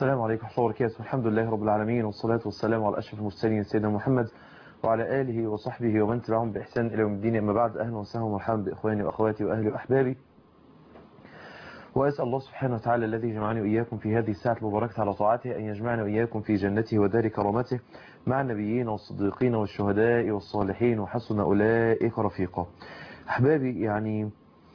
السلام عليكم ورحمة الله وبركاته الحمد لله رب العالمين والصلاة والسلام على أشرف المرسلين سيدنا محمد وعلى آله وصحبه ومن تبعهم بإحسان إلى يوم الدين أما بعد أهلا وسهلا ومرحبا بإخواني وأخواتي وأهلي وأحبابي وأسأل الله سبحانه وتعالى الذي جمعني وإياكم في هذه الساعة المباركة على طاعته أن يجمعنا وإياكم في جنته ودار كرامته مع النبيين والصديقين والشهداء والصالحين وحسن أولئك رفيقا أحبابي يعني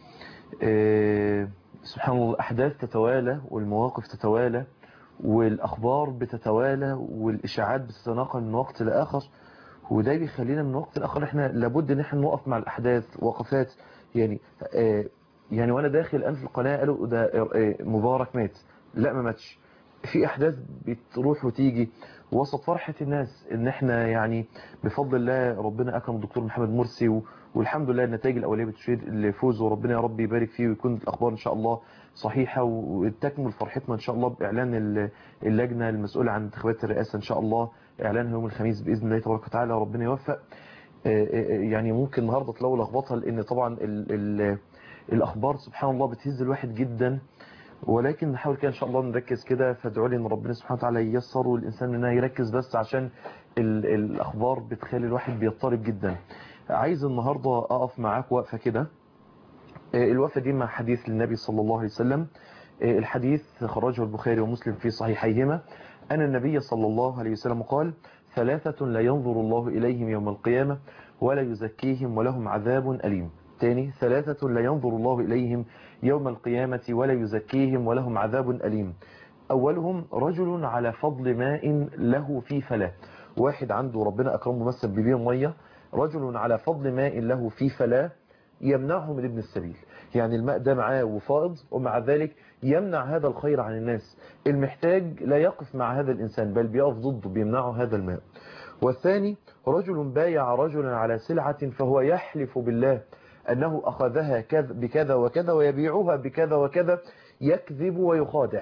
آه سبحان الله الأحداث تتوالى والمواقف تتوالى والأخبار بتتوالى والإشاعات بتتناقل من وقت لآخر وده بيخلينا من وقت لآخر احنا لابد ان احنا نوقف مع الأحداث وقفات يعني آه يعني وانا داخل الآن في القناة قالوا ده آه مبارك مات لا ما ماتش في أحداث بتروح وتيجي وسط فرحة الناس ان احنا يعني بفضل الله ربنا أكرم الدكتور محمد مرسي والحمد لله النتائج الأولية بتشير لفوز وربنا يا رب يبارك فيه ويكون الأخبار إن شاء الله صحيحة وتكمل فرحتنا إن شاء الله بإعلان اللجنة المسؤولة عن انتخابات الرئاسة إن شاء الله إعلانها يوم الخميس بإذن الله تبارك وتعالى ربنا يوفق يعني ممكن النهاردة تلاقوا لخبطها لأن طبعا ال ال الأخبار سبحان الله بتهز الواحد جدا ولكن نحاول كده ان شاء الله نركز كده فادعوا لي ان ربنا سبحانه وتعالى ييسر والانسان منها يركز بس عشان ال الاخبار بتخلي الواحد بيضطرب جدا عايز النهاردة اقف معاك وقفة كده الوقفة دي مع حديث للنبي صلى الله عليه وسلم الحديث خرجه البخاري ومسلم في صحيحيهما أن النبي صلى الله عليه وسلم قال ثلاثة لا ينظر الله إليهم يوم القيامة ولا يزكيهم ولهم عذاب أليم تاني ثلاثة لا ينظر الله إليهم يوم القيامة ولا يزكيهم ولهم عذاب أليم أولهم رجل على فضل ماء له في فلاة واحد عنده ربنا أكرمه مثل ببير مية رجل على فضل ماء له في فلاة يمنعه من ابن السبيل يعني الماء ده معاه وفائض ومع ذلك يمنع هذا الخير عن الناس المحتاج لا يقف مع هذا الإنسان بل بيقف ضده بيمنعه هذا الماء والثاني رجل بايع رجلا على سلعة فهو يحلف بالله أنه أخذها بكذا وكذا ويبيعها بكذا وكذا يكذب ويخادع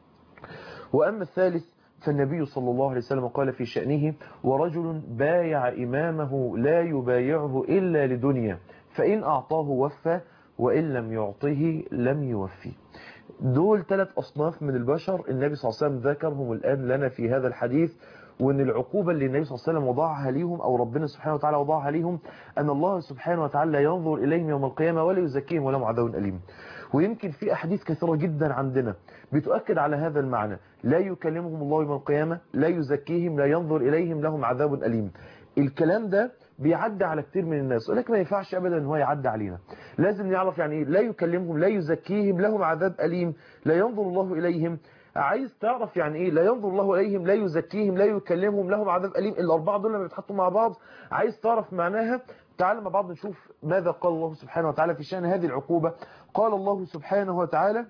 وأما الثالث فالنبي صلى الله عليه وسلم قال في شأنه ورجل بايع إمامه لا يبايعه إلا لدنيا فإن أعطاه وفى وإن لم يعطه لم يوفي دول ثلاث أصناف من البشر النبي صلى الله عليه وسلم ذكرهم الآن لنا في هذا الحديث وان العقوبة اللي النبي صلى الله عليه وسلم وضعها ليهم او ربنا سبحانه وتعالى وضعها ليهم ان الله سبحانه وتعالى لا ينظر اليهم يوم القيامة ولا يزكيهم ولا عذاب أليم ويمكن في احاديث كثيرة جدا عندنا بتؤكد على هذا المعنى لا يكلمهم الله يوم القيامة لا يزكيهم لا ينظر اليهم لهم عذاب أليم الكلام ده بيعدي على كتير من الناس ولكن ما ينفعش ابدا ان هو يعدي علينا لازم نعرف يعني ايه لا يكلمهم لا يزكيهم لهم عذاب أليم لا ينظر الله اليهم عايز تعرف يعني ايه لا ينظر الله اليهم لا يزكيهم لا يكلمهم لهم عذاب أليم الاربعه دول لما بيتحطوا مع بعض عايز تعرف معناها تعال مع بعض نشوف ماذا قال الله سبحانه وتعالى في شأن هذه العقوبة قال الله سبحانه وتعالى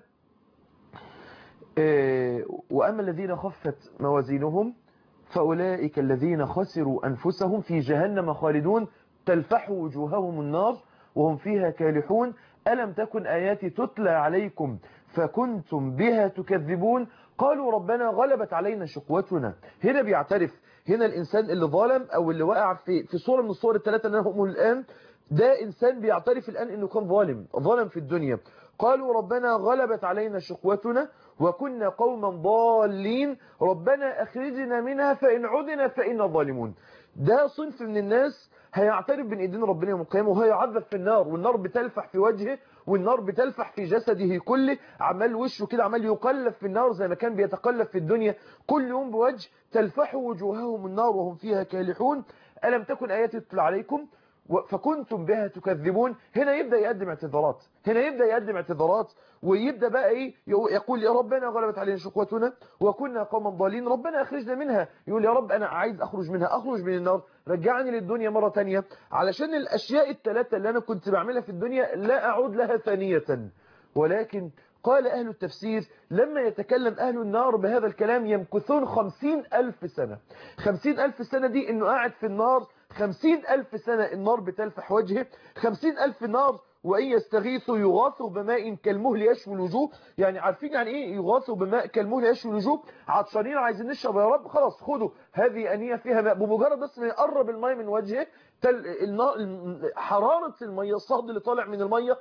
وأما الذين خفت موازينهم فأولئك الذين خسروا أنفسهم في جهنم خالدون تلفح وجوههم النار وهم فيها كالحون ألم تكن آياتي تتلى عليكم فكنتم بها تكذبون قالوا ربنا غلبت علينا شقوتنا هنا بيعترف هنا الإنسان اللي ظالم أو اللي وقع في في صورة من الصور الثلاثة اللي أنا هقوم الآن ده إنسان بيعترف الآن إنه كان ظالم ظالم في الدنيا قالوا ربنا غلبت علينا شقوتنا وكنا قوما ضالين ربنا أخرجنا منها فإن عدنا فإنا ظالمون ده صنف من الناس هيعترف بين ايدين ربنا يوم القيامه وهيعذب في النار والنار بتلفح في وجهه والنار بتلفح في جسده كله عمال وشه كده عمال يقلب في النار زي ما كان بيتقلب في الدنيا كل يوم بوجه تلفح وجوههم النار وهم فيها كالحون ألم تكن آياتي تتلى عليكم فكنتم بها تكذبون هنا يبدأ يقدم اعتذارات هنا يبدأ يقدم اعتذارات ويبدأ بقى ايه يقول يا ربنا غلبت علينا شقوتنا وكنا قوما ضالين ربنا اخرجنا منها يقول يا رب انا عايز اخرج منها اخرج من النار رجعني للدنيا مرة تانية علشان الاشياء الثلاثة اللي انا كنت بعملها في الدنيا لا اعود لها ثانية ولكن قال أهل التفسير لما يتكلم أهل النار بهذا الكلام يمكثون خمسين ألف سنة خمسين ألف سنة دي إنه قاعد في النار خمسين ألف سنة النار بتلفح وجهه خمسين ألف نار وإن يستغيثوا يغاثوا بماء كالمهل يشوي الوجوه يعني عارفين يعني إيه يغاثوا بماء كالمهل يشوي الوجوه عطشانين عايزين نشرب يا رب خلاص خدوا هذه أنية فيها ماء بمجرد بس ما يقرب الماء من وجهه تل النار حرارة المية الصهد اللي طالع من المية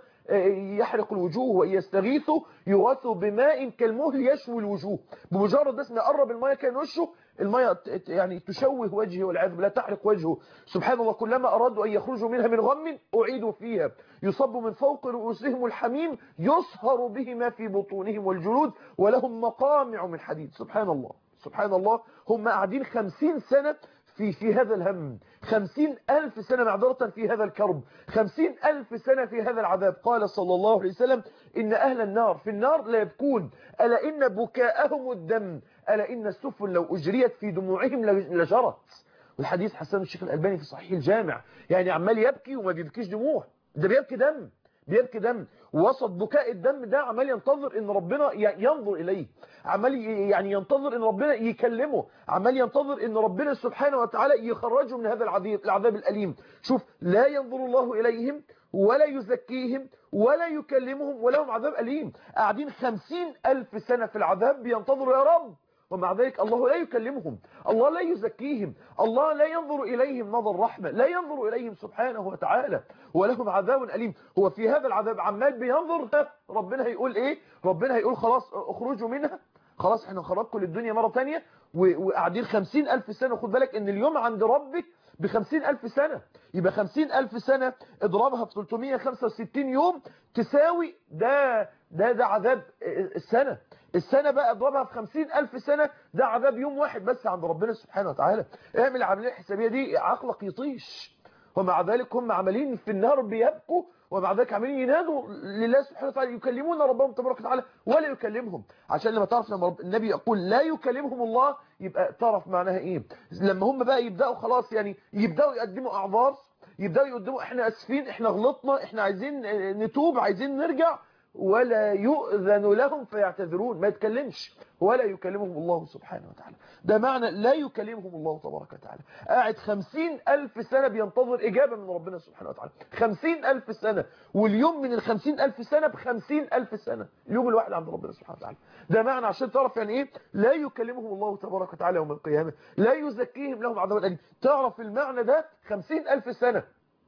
يحرق الوجوه وإن يستغيثوا يغاثوا بماء كالمهل يشوي الوجوه بمجرد بس ما قرب المية كان وشه المية يعني تشوه وجهه والعياذ بالله تحرق وجهه سبحان الله كلما أرادوا أن يخرجوا منها من غم أعيدوا فيها يصب من فوق رؤوسهم الحميم يصهر به ما في بطونهم والجلود ولهم مقامع من حديد سبحان الله سبحان الله هم قاعدين خمسين سنة في في هذا الهم خمسين ألف سنة معذرة في هذا الكرب خمسين ألف سنة في هذا العذاب قال صلى الله عليه وسلم إن أهل النار في النار لا يبكون ألا إن بكاءهم الدم ألا إن السفن لو أجريت في دموعهم لجرت والحديث حسن الشيخ الألباني في صحيح الجامع يعني عمال يبكي وما بيبكيش دموع ده بيبكي دم بيبكي دم وسط بكاء الدم ده عمال ينتظر ان ربنا ينظر اليه عمال يعني ينتظر ان ربنا يكلمه عمال ينتظر ان ربنا سبحانه وتعالى يخرجه من هذا العذاب العذاب الاليم شوف لا ينظر الله اليهم ولا يزكيهم ولا يكلمهم ولهم عذاب أليم قاعدين خمسين ألف سنة في العذاب بينتظروا يا رب ومع ذلك الله لا يكلمهم الله لا يزكيهم الله لا ينظر إليهم نظر رحمة لا ينظر إليهم سبحانه وتعالى ولهم عذاب أليم هو في هذا العذاب عمال بينظر ربنا هيقول إيه ربنا هيقول خلاص اخرجوا منها خلاص احنا خرجكم للدنيا مرة تانية وقاعدين خمسين ألف سنة خد بالك ان اليوم عند ربك بخمسين ألف سنة يبقى خمسين ألف سنة اضربها في 365 يوم تساوي ده ده ده عذاب السنة السنة بقى اضربها في خمسين ألف سنة ده عذاب يوم واحد بس عند ربنا سبحانه وتعالى اعمل العملية الحسابية دي عقلك يطيش ومع ذلك هم عمالين في النار بيبكوا ومع ذلك عمالين ينادوا لله سبحانه وتعالى يكلمون ربهم تبارك وتعالى ولا يكلمهم عشان لما تعرف لما النبي يقول لا يكلمهم الله يبقى تعرف معناها ايه لما هم بقى يبداوا خلاص يعني يبداوا يقدموا اعذار يبداوا يقدموا احنا اسفين احنا غلطنا احنا عايزين نتوب عايزين نرجع ولا يؤذن لهم فيعتذرون ما يتكلمش ولا يكلمهم الله سبحانه وتعالى ده معنى لا يكلمهم الله تبارك وتعالى قاعد خمسين ألف سنة بينتظر إجابة من ربنا سبحانه وتعالى خمسين ألف سنة واليوم من الخمسين ألف سنة بخمسين ألف سنة اليوم الواحد عند ربنا سبحانه وتعالى ده معنى عشان تعرف يعني إيه لا يكلمهم الله تبارك وتعالى يوم القيامة لا يزكيهم لهم عذاب أليم تعرف المعنى ده خمسين ألف سنة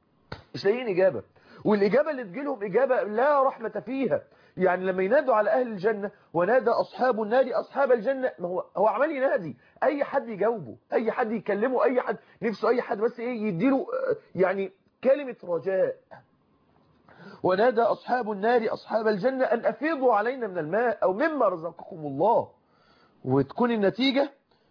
مش لاقيين إجابة والإجابة اللي تجيلهم إجابة لا رحمة فيها يعني لما ينادوا على أهل الجنة ونادى أصحاب النار أصحاب الجنة ما هو هو عمال ينادي أي حد يجاوبه أي حد يكلمه أي حد نفسه أي حد بس إيه يديله يعني كلمة رجاء ونادى أصحاب النار أصحاب الجنة أن أفيضوا علينا من الماء أو مما رزقكم الله وتكون النتيجة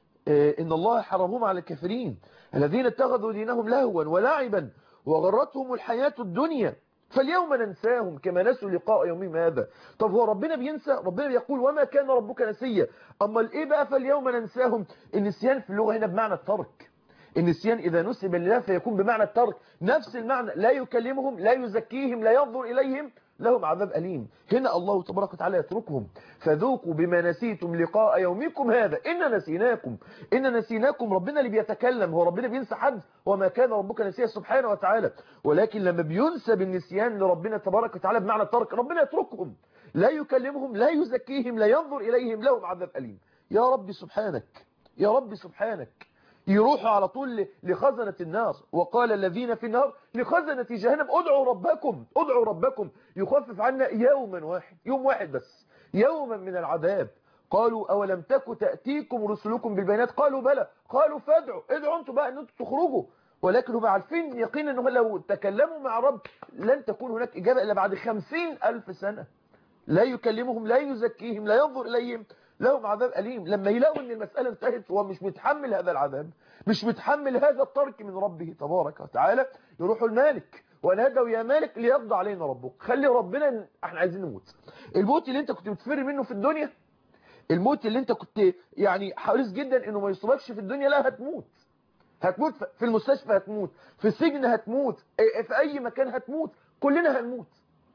إن الله حرمهم على الكافرين الذين اتخذوا دينهم لهوا ولعبا وغرتهم الحياة الدنيا فاليوم ننساهم كما نسوا لقاء يومهم هذا طب هو ربنا بينسى ربنا بيقول وما كان ربك نسيا أما الإيه بقى فاليوم ننساهم النسيان في اللغة هنا بمعنى الترك النسيان إذا نسب لله فيكون بمعنى الترك نفس المعنى لا يكلمهم لا يزكيهم لا ينظر إليهم لهم عذاب أليم هنا الله تبارك وتعالى يتركهم فذوقوا بما نسيتم لقاء يومكم هذا إن نسيناكم إن نسيناكم ربنا اللي بيتكلم هو ربنا بينسى حد وما كان ربك نسيا سبحانه وتعالى ولكن لما بينسب النسيان لربنا تبارك وتعالى بمعنى الترك ربنا يتركهم لا يكلمهم لا يزكيهم لا ينظر إليهم لهم عذاب أليم يا رب سبحانك يا رب سبحانك يروحوا على طول لخزنة النار وقال الذين في النار لخزنة جهنم ادعوا ربكم ادعوا ربكم يخفف عنا يوما واحد يوم واحد بس يوما من العذاب قالوا أولم تك تأتيكم رسلكم بالبينات قالوا بلى قالوا فادعوا ادعوا انتوا بقى ان انتوا تخرجوا ولكن هم عارفين يقينا انه لو تكلموا مع رب لن تكون هناك إجابة إلا بعد خمسين ألف سنة لا يكلمهم لا يزكيهم لا ينظر إليهم لهم عذاب أليم لما يلاقوا ان المسألة انتهت هو مش متحمل هذا العذاب مش متحمل هذا الترك من ربه تبارك وتعالى يروحوا المالك ونادوا يا مالك ليقضى علينا ربك خلي ربنا احنا عايزين نموت الموت اللي انت كنت بتفر منه في الدنيا الموت اللي انت كنت يعني حريص جدا انه ما يصيبكش في الدنيا لا هتموت هتموت في المستشفى هتموت في السجن هتموت في اي مكان هتموت كلنا هنموت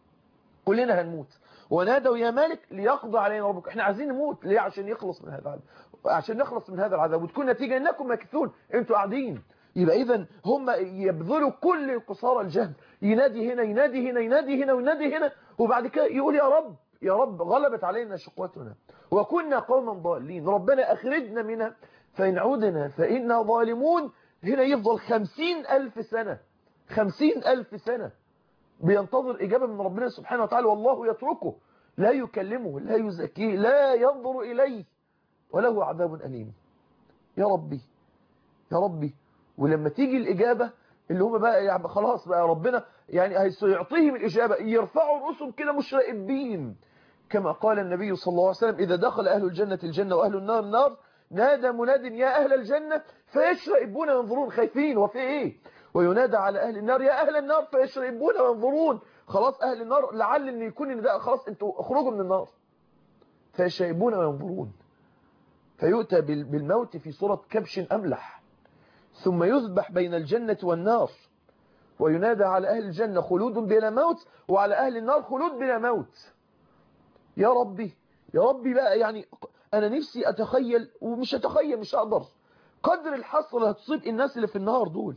كلنا هنموت ونادوا يا مالك ليقضى علينا ربك احنا عايزين نموت ليه عشان يخلص من هذا العذاب عشان نخلص من هذا العذاب وتكون نتيجة انكم مكثون انتوا قاعدين يبقى اذا هم يبذلوا كل قصارى الجهد ينادي هنا ينادي هنا ينادي هنا وينادي هنا وبعد كده يقول يا رب يا رب غلبت علينا شقوتنا وكنا قوما ضالين ربنا اخرجنا منها فإن عودنا فإنا ظالمون هنا يفضل خمسين ألف سنة خمسين ألف سنة بينتظر إجابة من ربنا سبحانه وتعالى والله يتركه لا يكلمه لا يزكيه لا ينظر إليه وله عذاب أليم يا ربي يا ربي ولما تيجي الإجابة اللي هم بقى يعني خلاص بقى ربنا يعني هيعطيهم الإجابة يرفعوا رؤوسهم كده مشرئبين كما قال النبي صلى الله عليه وسلم إذا دخل أهل الجنة الجنة وأهل النار النار نادى مناد يا أهل الجنة فيشرئبون ينظرون خايفين وفي إيه وينادى على أهل النار يا أهل النار فيشرئبون وينظرون خلاص أهل النار لعل أن يكون إن ده خلاص أنتوا اخرجوا من النار فيشرئبون وينظرون فيؤتى بالموت في صورة كبش أملح ثم يذبح بين الجنة والنار وينادى على أهل الجنة خلود بلا موت وعلى أهل النار خلود بلا موت يا ربي يا ربي بقى يعني أنا نفسي أتخيل ومش أتخيل مش أقدر قدر الحسرة اللي هتصيب الناس اللي في النهار دول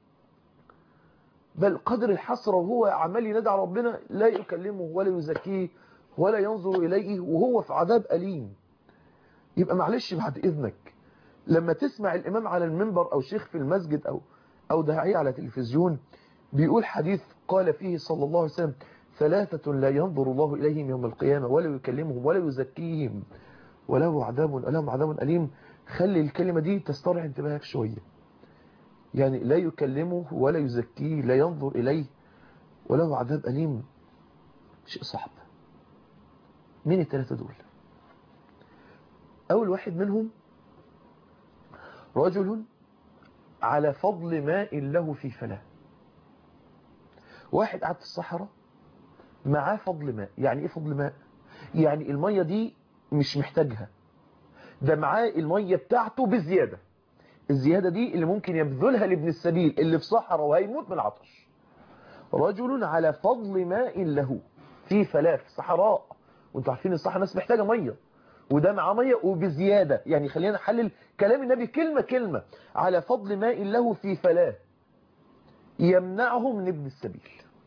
بل قدر الحسرة وهو عمال ينادى على ربنا لا يكلمه ولا يزكيه ولا ينظر إليه وهو في عذاب أليم يبقى معلش بعد إذنك لما تسمع الإمام على المنبر أو شيخ في المسجد أو أو داعية على تلفزيون بيقول حديث قال فيه صلى الله عليه وسلم ثلاثة لا ينظر الله إليهم يوم القيامة ولا يكلمهم ولا يزكيهم وله عذاب لهم عذاب أليم خلي الكلمة دي تسترع انتباهك شوية يعني لا يكلمه ولا يزكيه لا ينظر إليه وله عذاب أليم شيء صعب مين الثلاثة دول أول واحد منهم رجل على فضل ماء له في فلاه واحد قاعد في الصحراء معاه فضل ماء يعني ايه فضل ماء يعني المية دي مش محتاجها ده معاه المية بتاعته بزيادة الزيادة دي اللي ممكن يبذلها لابن السبيل اللي في صحراء وهيموت من العطش رجل على فضل ماء له في فلاه في صحراء وانتوا عارفين الصحراء الناس محتاجة مية وده معاه مية وبزيادة يعني خلينا نحلل كلام النبي كلمة كلمة على فضل ماء له في فلاه يمنعه من ابن السبيل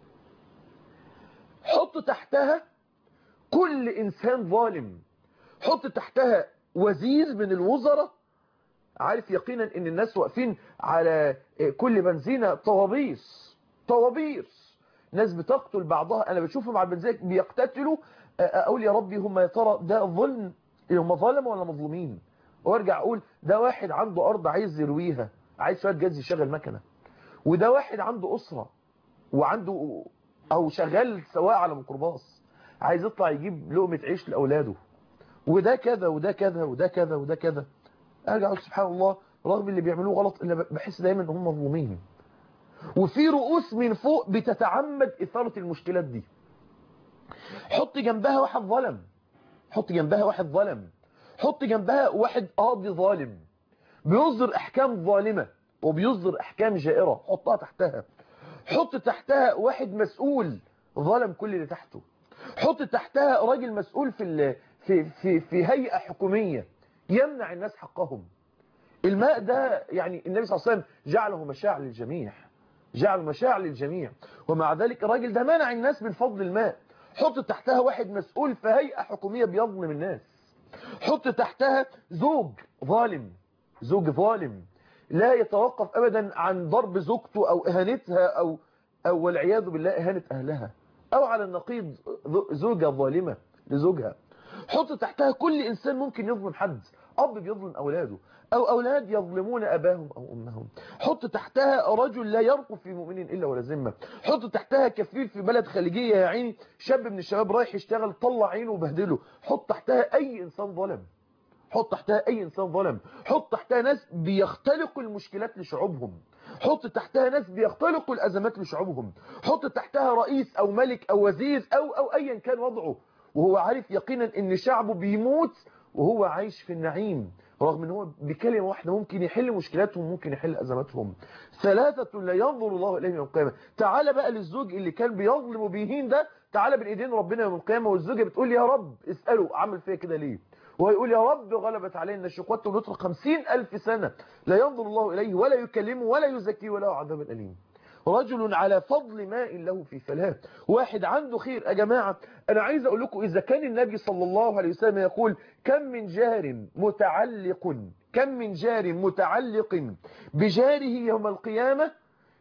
حط تحتها كل إنسان ظالم حط تحتها وزير من الوزراء عارف يقينا ان الناس واقفين على كل بنزينة طوابيس طوابيس ناس بتقتل بعضها انا بشوفهم على البنزينة بيقتتلوا اقول يا ربي هم يا ترى ده ظلم هم ظالم ولا مظلومين وارجع اقول ده واحد عنده ارض عايز يرويها عايز شويه جاز يشغل مكنه وده واحد عنده اسره وعنده او شغال سواق على ميكروباص عايز يطلع يجيب لقمه عيش لاولاده وده كذا وده كذا وده كذا وده كذا ارجع اقول سبحان الله رغم اللي بيعملوه غلط الا بحس دايما ان هم مظلومين وفي رؤوس من فوق بتتعمد اثاره المشكلات دي حط جنبها واحد ظلم حط جنبها واحد ظلم حط جنبها واحد قاضي ظالم بيصدر احكام ظالمه وبيصدر احكام جائره حطها تحتها حط تحتها واحد مسؤول ظلم كل اللي تحته حط تحتها راجل مسؤول في في في في هيئه حكوميه يمنع الناس حقهم الماء ده يعني النبي صلى الله عليه وسلم جعله مشاع للجميع جعل مشاع للجميع ومع ذلك الراجل ده منع الناس من فضل الماء حط تحتها واحد مسؤول في هيئة حكومية بيظلم الناس حط تحتها زوج ظالم زوج ظالم لا يتوقف أبدا عن ضرب زوجته أو إهانتها أو, أو والعياذ بالله إهانة أهلها أو على النقيض زوجة ظالمة لزوجها حط تحتها كل إنسان ممكن يظلم حد أب بيظلم أولاده أو أولاد يظلمون أباهم أو أمهم حط تحتها رجل لا يرقب في مؤمن إلا ولا ذمة حط تحتها كفيل في بلد خليجية يا عيني شاب من الشباب رايح يشتغل طلع عينه وبهدله حط تحتها أي إنسان ظلم حط تحتها أي إنسان ظلم حط تحتها ناس بيختلقوا المشكلات لشعوبهم حط تحتها ناس بيختلقوا الأزمات لشعوبهم حط تحتها رئيس أو ملك أو وزير أو, أو أيا كان وضعه وهو عارف يقينا ان شعبه بيموت وهو عايش في النعيم رغم ان هو بكلمة واحدة ممكن يحل مشكلاتهم ممكن يحل ازماتهم ثلاثة لا ينظر الله اليهم يوم القيامة تعالى بقى للزوج اللي كان بيظلم وبيهين ده تعالى بين ايدين ربنا يوم القيامة والزوجة بتقول يا رب اسأله عمل فيا كده ليه ويقول يا رب غلبت علينا الشقوات ونطرق خمسين ألف سنة لا ينظر الله إليه ولا يكلمه ولا يزكيه ولا عذاب أليم رجل على فضل ماء له في فلاه واحد عنده خير يا جماعة أنا عايز أقول لكم إذا كان النبي صلى الله عليه وسلم يقول كم من جار متعلق كم من جار متعلق بجاره يوم القيامة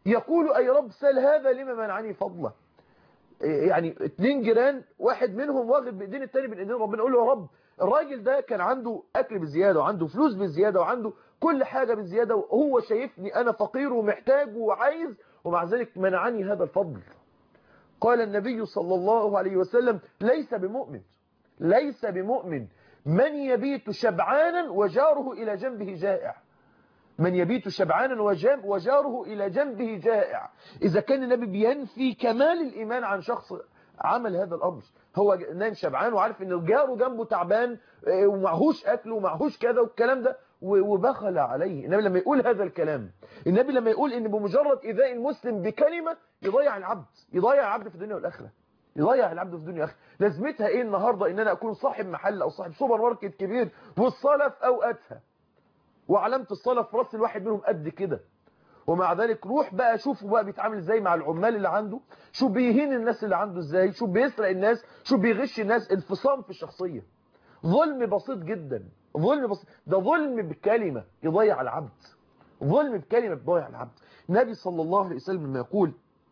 يقول أي رب سل هذا لما منعني فضله يعني اتنين جيران واحد منهم واخد بايدين التاني من ايدين ربنا يقول له يا رب الراجل ده كان عنده اكل بزياده وعنده فلوس بزياده وعنده كل حاجه بزياده وهو شايفني انا فقير ومحتاج وعايز ومع ذلك منعني هذا الفضل قال النبي صلى الله عليه وسلم ليس بمؤمن ليس بمؤمن من يبيت شبعانا وجاره إلى جنبه جائع من يبيت شبعانا وجاره إلى جنبه جائع إذا كان النبي بينفي كمال الإيمان عن شخص عمل هذا الأمر هو نايم شبعان وعارف ان جاره جنبه تعبان ومعهوش أكل ومعهوش كذا والكلام ده وبخل عليه النبي لما يقول هذا الكلام النبي لما يقول ان بمجرد إيذاء المسلم بكلمة يضيع العبد يضيع العبد في الدنيا والآخرة يضيع العبد في الدنيا والآخرة لازمتها ايه النهاردة ان انا اكون صاحب محل او صاحب سوبر ماركت كبير والصلاة في اوقاتها وعلامة الصلاة في راس الواحد منهم قد كده ومع ذلك روح بقى شوفوا بقى بيتعامل ازاي مع العمال اللي عنده شوف بيهين الناس اللي عنده ازاي شوف بيسرق الناس شوف بيغش الناس انفصام في الشخصية ظلم بسيط جدا ظلم بسيط ده ظلم بكلمة يضيع العبد ظلم بكلمة يضيع العبد النبي صلى الله عليه وسلم لما يقول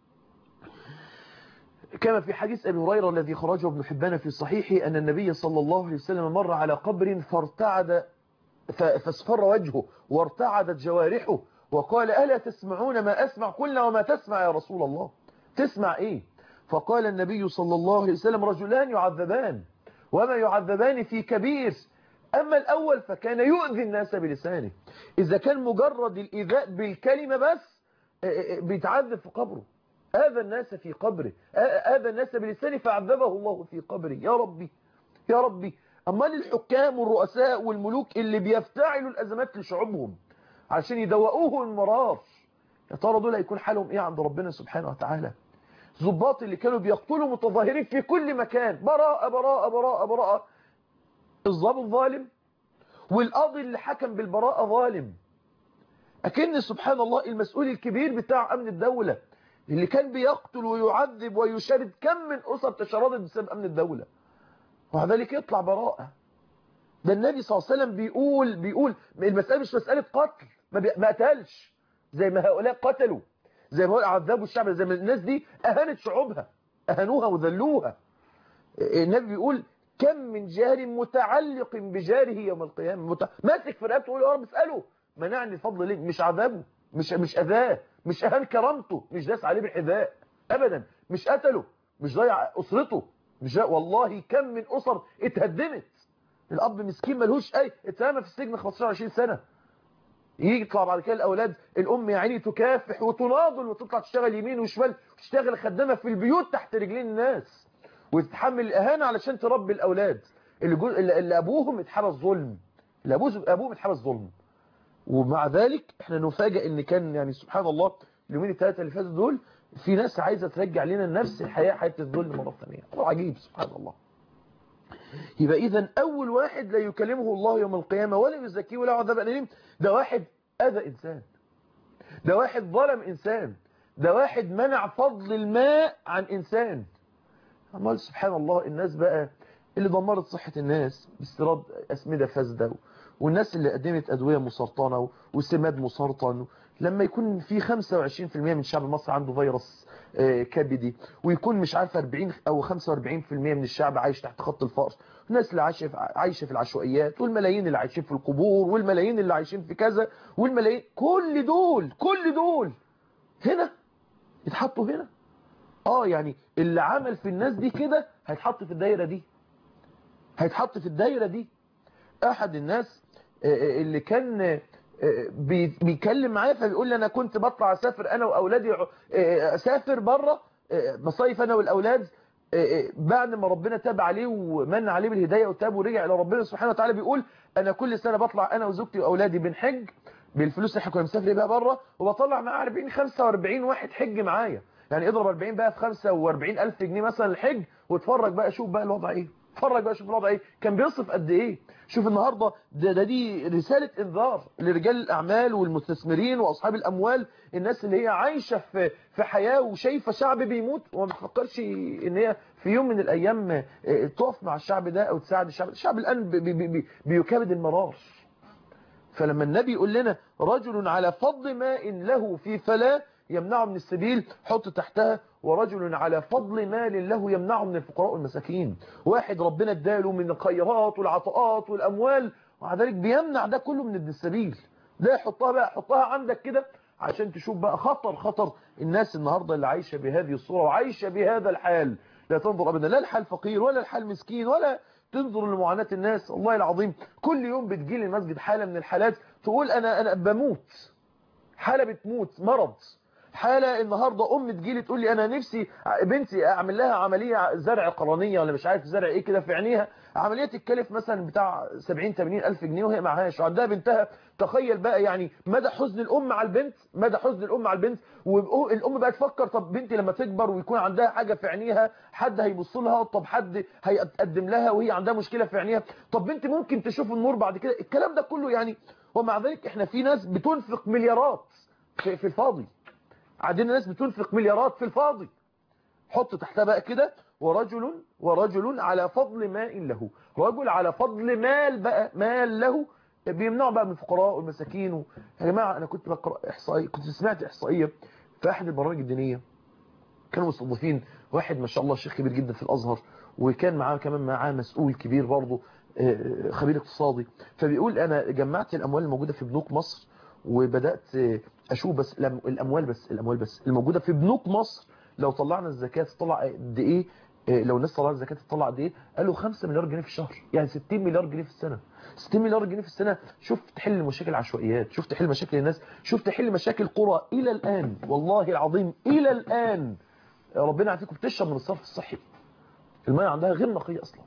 كما في حديث أبي هريرة الذي خرجه ابن حبان في صحيحه أن النبي صلى الله عليه وسلم مر على قبر فارتعد فاصفر وجهه وارتعدت جوارحه وقال ألا تسمعون ما أسمع قلنا وما تسمع يا رسول الله تسمع إيه فقال النبي صلى الله عليه وسلم رجلان يعذبان وما يعذبان في كبير أما الأول فكان يؤذي الناس بلسانه إذا كان مجرد الإيذاء بالكلمة بس بيتعذب في قبره آذى الناس في قبره آذى الناس بلسانه فعذبه الله في قبره يا ربي يا ربي أمال الحكام والرؤساء والملوك اللي بيفتعلوا الأزمات لشعوبهم عشان يدوقوه المرار يا ترى دول هيكون حالهم ايه عند ربنا سبحانه وتعالى ضباط اللي كانوا بيقتلوا متظاهرين في كل مكان براءة براءة براءة براءة الضابط ظالم والقاضي اللي حكم بالبراءة ظالم أكن سبحان الله المسؤول الكبير بتاع أمن الدولة اللي كان بيقتل ويعذب ويشرد كم من أسر تشردت بسبب أمن الدولة ومع ذلك يطلع براءة ده النبي صلى الله عليه وسلم بيقول بيقول المسألة مش مسألة قتل ما, بي... ما قتلش زي ما هؤلاء قتلوا زي ما هو عذبوا الشعب زي ما الناس دي أهانت شعوبها أهانوها وذلوها النبي بيقول كم من جار متعلق بجاره يوم القيامة مت... ماسك في رقبته يقول يا رب اسأله منعني الفضل ليه مش عذابه مش مش أذاه مش أهان كرامته مش داس عليه بالحذاء أبدا مش قتله مش ضيع أسرته مش والله كم من أسر اتهدمت الاب مسكين ملهوش اي اترمى في السجن 15 20 سنه يجي يطلع بعد كده الاولاد الام يا عيني تكافح وتناضل وتطلع تشتغل يمين وشمال وتشتغل خدامه في البيوت تحت رجلين الناس وتتحمل الاهانه علشان تربي الاولاد اللي, جو... اللي ابوهم اتحبس ظلم اللي ابوه ابوهم اتحبس ظلم ومع ذلك احنا نفاجئ ان كان يعني سبحان الله اليومين الثلاثه اللي فاتوا دول في ناس عايزه ترجع لنا نفس الحياه حياه الظلم مره ثانيه عجيب سبحان الله يبقى إذا أول واحد لا يكلمه الله يوم القيامة ولا يزكيه ولا عذاب أليم ده واحد أذى إنسان ده واحد ظلم إنسان ده واحد منع فضل الماء عن إنسان عمال سبحان الله الناس بقى اللي دمرت صحة الناس باستيراد أسمدة فاسدة والناس اللي قدمت أدوية مسرطنة وسماد مسرطن لما يكون في 25% من شعب مصر عنده فيروس كبدي ويكون مش عارف 40 او 45% من الشعب عايش تحت خط الفقر الناس اللي عايشه في عايشه في العشوائيات والملايين اللي عايشين في القبور والملايين اللي عايشين في كذا والملايين كل دول كل دول هنا يتحطوا هنا اه يعني اللي عمل في الناس دي كده هيتحط في الدايره دي هيتحط في الدايره دي احد الناس اللي كان بيكلم معايا فبيقول لي انا كنت بطلع اسافر انا واولادي اسافر بره مصايف انا والاولاد بعد ما ربنا تاب عليه ومن عليه بالهدايه وتاب ورجع الى ربنا سبحانه وتعالى بيقول انا كل سنه بطلع انا وزوجتي واولادي بنحج بالفلوس اللي احنا كنا مسافرين بيها بره وبطلع معاه 40 45 واحد حج معايا يعني اضرب 40 بقى في 45000 جنيه مثلا الحج واتفرج بقى شوف بقى الوضع ايه اتفرج بقى شوف الوضع ايه كان بيصرف قد ايه شوف النهارده ده, ده دي رساله انذار لرجال الاعمال والمستثمرين واصحاب الاموال الناس اللي هي عايشه في في حياه وشايفه شعب بيموت وما بتفكرش ان هي في يوم من الايام تقف مع الشعب ده او تساعد الشعب الشعب الان بي بي بي بيكابد المرار فلما النبي يقول لنا رجل على فضل ماء له في فلاه يمنعه من السبيل حط تحتها ورجل على فضل مال له يمنعه من الفقراء والمساكين واحد ربنا اداله من الخيرات والعطاءات والأموال ومع ذلك بيمنع ده كله من ابن السبيل ده حطها بقى حطها عندك كده عشان تشوف بقى خطر خطر الناس النهاردة اللي عايشة بهذه الصورة وعايشة بهذا الحال لا تنظر أبدا لا الحال فقير ولا الحال مسكين ولا تنظر لمعاناة الناس الله العظيم كل يوم بتجيلي المسجد حالة من الحالات تقول أنا أنا بموت حالة بتموت مرض حالة النهاردة أم تجيلي تقول لي أنا نفسي بنتي أعمل لها عملية زرع قرنية ولا مش عارف زرع إيه كده في عينيها عملية تتكلف مثلا بتاع 70 80 ألف جنيه وهي معهاش وعندها بنتها تخيل بقى يعني مدى حزن الأم على البنت مدى حزن الأم على البنت والأم بقى تفكر طب بنتي لما تكبر ويكون عندها حاجة في عينيها حد هيبص لها طب حد هيقدم لها وهي عندها مشكلة في عينيها طب بنتي ممكن تشوف النور بعد كده الكلام ده كله يعني ومع ذلك احنا في ناس بتنفق مليارات في, في الفاضي عندنا ناس بتنفق مليارات في الفاضي حط تحتها بقى كده ورجل ورجل على فضل ماء له رجل على فضل مال بقى مال له بيمنعوا بقى من الفقراء والمساكين و... يا جماعه انا كنت بقرا احصائيه كنت سمعت احصائيه في احد البرامج الدينيه كانوا مستضيفين واحد ما شاء الله شيخ كبير جدا في الازهر وكان معاه كمان معاه مسؤول كبير برضه خبير اقتصادي فبيقول انا جمعت الاموال الموجوده في بنوك مصر وبدات اشوف بس الاموال بس الاموال بس الموجوده في بنوك مصر لو طلعنا الزكاه تطلع قد ايه لو الناس طلعت الزكاه تطلع قد ايه قالوا 5 مليار جنيه في الشهر يعني 60 مليار جنيه في السنه 60 مليار جنيه في السنه شوف تحل مشاكل العشوائيات شوف تحل مشاكل الناس شوف تحل مشاكل قرى الى الان والله العظيم الى الان ربنا يعافيكم بتشرب من الصرف الصحي الميه عندها غير نقيه اصلا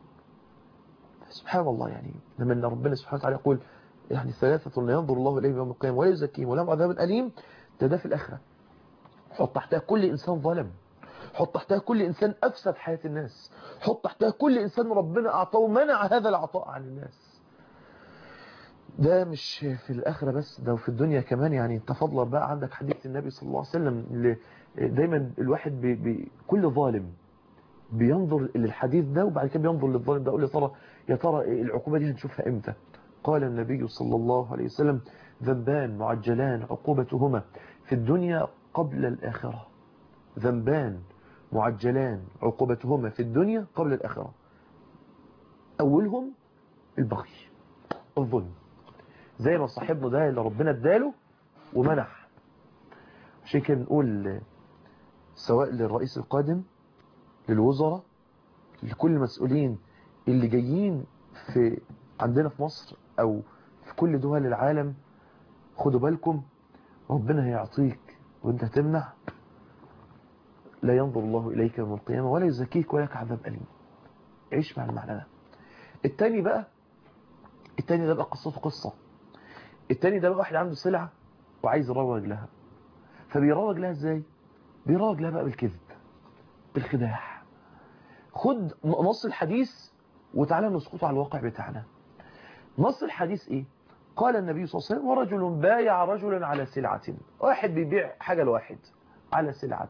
سبحان الله يعني لما ربنا سبحانه وتعالى يقول يعني ثلاثة لا ينظر الله إليهم يوم القيامة ولا يزكيهم ولهم عذاب أليم ده ده في الآخرة حط تحتها كل إنسان ظلم حط تحتها كل إنسان أفسد حياة الناس حط تحتها كل إنسان ربنا أعطاه ومنع هذا العطاء عن الناس ده مش في الآخرة بس ده في الدنيا كمان يعني تفضل بقى عندك حديث النبي صلى الله عليه وسلم اللي دايما الواحد بي بي كل ظالم بينظر للحديث ده وبعد كده بينظر للظالم ده يقول يا ترى يا ترى العقوبة دي هنشوفها امتى قال النبي صلى الله عليه وسلم ذنبان معجلان عقوبتهما في الدنيا قبل الآخرة ذنبان معجلان عقوبتهما في الدنيا قبل الآخرة أولهم البغي الظلم زي ما صاحبنا ده اللي ربنا اداله ومنح عشان كده نقول سواء للرئيس القادم للوزراء لكل المسؤولين اللي جايين في عندنا في مصر او في كل دول العالم خدوا بالكم ربنا هيعطيك وانت هتمنع لا ينظر الله اليك يوم القيامه ولا يزكيك ولك عذاب اليم عيش مع المعنى ده التاني بقى التاني ده بقى قصته قصه التاني ده بقى واحد عنده سلعه وعايز يروج لها فبيروج لها ازاي بيروج لها بقى بالكذب بالخداع خد نص الحديث وتعالى نسقطه على الواقع بتاعنا نص الحديث ايه قال النبي صلى الله عليه وسلم ورجل بايع رجلا على سلعة واحد بيبيع حاجة لواحد على سلعة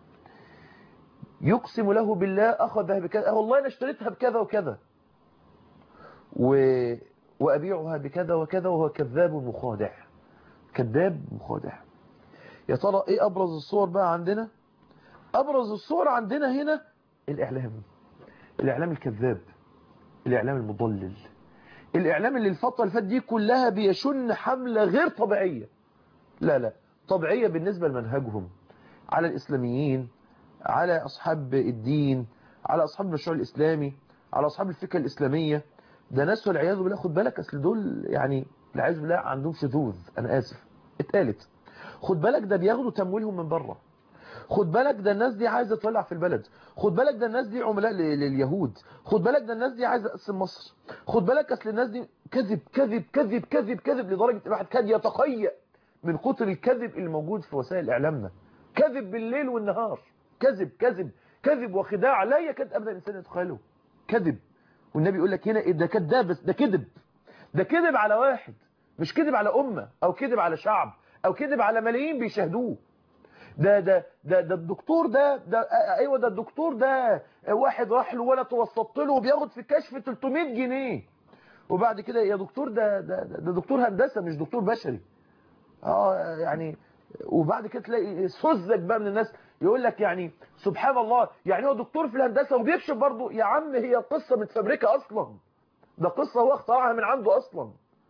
يقسم له بالله أخذها بكذا والله أنا اشتريتها بكذا وكذا و... وأبيعها بكذا وكذا وهو كذاب مخادع كذاب مخادع يا ترى ايه أبرز الصور بقى عندنا أبرز الصور عندنا هنا الإعلام الإعلام الكذاب الإعلام المضلل الإعلام اللي الفترة اللي فاتت دي كلها بيشن حملة غير طبيعية لا لا طبيعية بالنسبة لمنهجهم على الإسلاميين على أصحاب الدين على أصحاب المشروع الإسلامي على أصحاب الفكرة الإسلامية ده ناس والعياذ بالله خد بالك أصل دول يعني العياذ بالله عندهم شذوذ أنا آسف اتقالت خد بالك ده بياخدوا تمويلهم من بره خد بالك ده الناس دي عايزه تولع في البلد خد بالك ده الناس دي عملاء لليهود خد بالك ده الناس دي عايزه تقسم مصر خد بالك اصل الناس دي كذب كذب كذب كذب كذب لدرجه الواحد كاد يتقيأ من كتر الكذب اللي موجود في وسائل اعلامنا كذب بالليل والنهار كذب كذب كذب وخداع لا يكاد ابدا الانسان يتخيله كذب والنبي يقول لك هنا ده كذاب بس ده كذب ده كذب على واحد مش كذب على امه او كذب على شعب او كذب على ملايين بيشاهدوه ده ده ده ده الدكتور ده ده ايوه ده الدكتور ده واحد راح له ولا توسطت له وبياخد في الكشف 300 جنيه وبعد كده يا دكتور ده ده ده دكتور هندسه مش دكتور بشري اه يعني وبعد كده تلاقي سذج بقى من الناس يقول لك يعني سبحان الله يعني هو دكتور في الهندسه وبيكشف برضه يا عم هي قصه متفبركه اصلا ده قصه هو اخترعها من عنده اصلا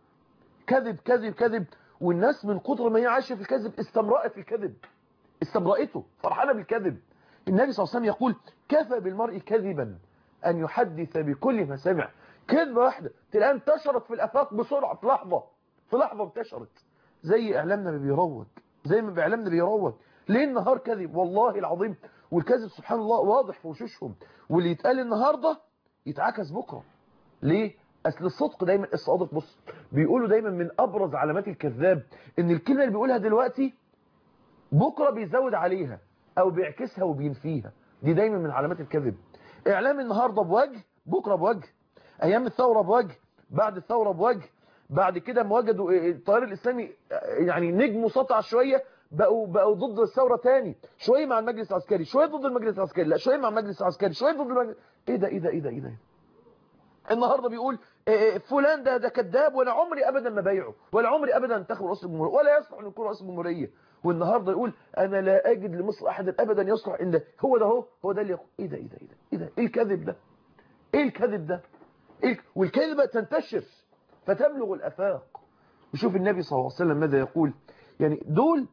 كذب كذب كذب والناس من كتر ما هي عايشه في الكذب استمرأت في الكذب استمرأته فرحانه بالكذب النبي صلى الله عليه وسلم يقول كفى بالمرء كذبا أن يحدث بكل ما سمع كذبة واحدة تلاقيها انتشرت في الأفاق بسرعة في لحظة في لحظة انتشرت زي إعلامنا ما بيروج زي ما بإعلامنا بيروج ليه النهار كذب والله العظيم والكذب سبحان الله واضح في وشوشهم واللي يتقال النهاردة يتعكس بكرة ليه أصل الصدق دايما الصادق بص بيقولوا دايما من أبرز علامات الكذاب إن الكلمة اللي بيقولها دلوقتي بكرة بيزود عليها أو بيعكسها وبينفيها دي دايما من علامات الكذب إعلام النهاردة بوجه بكرة بوجه أيام الثورة بوجه بعد الثورة بوجه بعد كده ما وجدوا التيار الإسلامي يعني نجم مسطع شوية بقوا بقوا ضد الثورة تاني شوية مع المجلس العسكري شوية ضد المجلس العسكري لا شوية مع المجلس العسكري شوية ضد المجلس ايه ده ايه ده ايه ده ايه ده النهارده بيقول فلان ده ده كذاب وانا عمري ابدا ما بايعه ولا عمري ابدا انتخب رئيس الجمهوريه ولا يصلح ان يكون رئيس الجمهوريه والنهارده يقول انا لا اجد لمصر احدا ابدا يصلح ان ده هو ده هو هو ده اللي يقول ايه ده ايه ده ايه ده ايه ده ايه الكذب ده ايه الكذب ده إيه والكذبه تنتشر فتبلغ الافاق وشوف النبي صلى الله عليه وسلم ماذا يقول يعني دول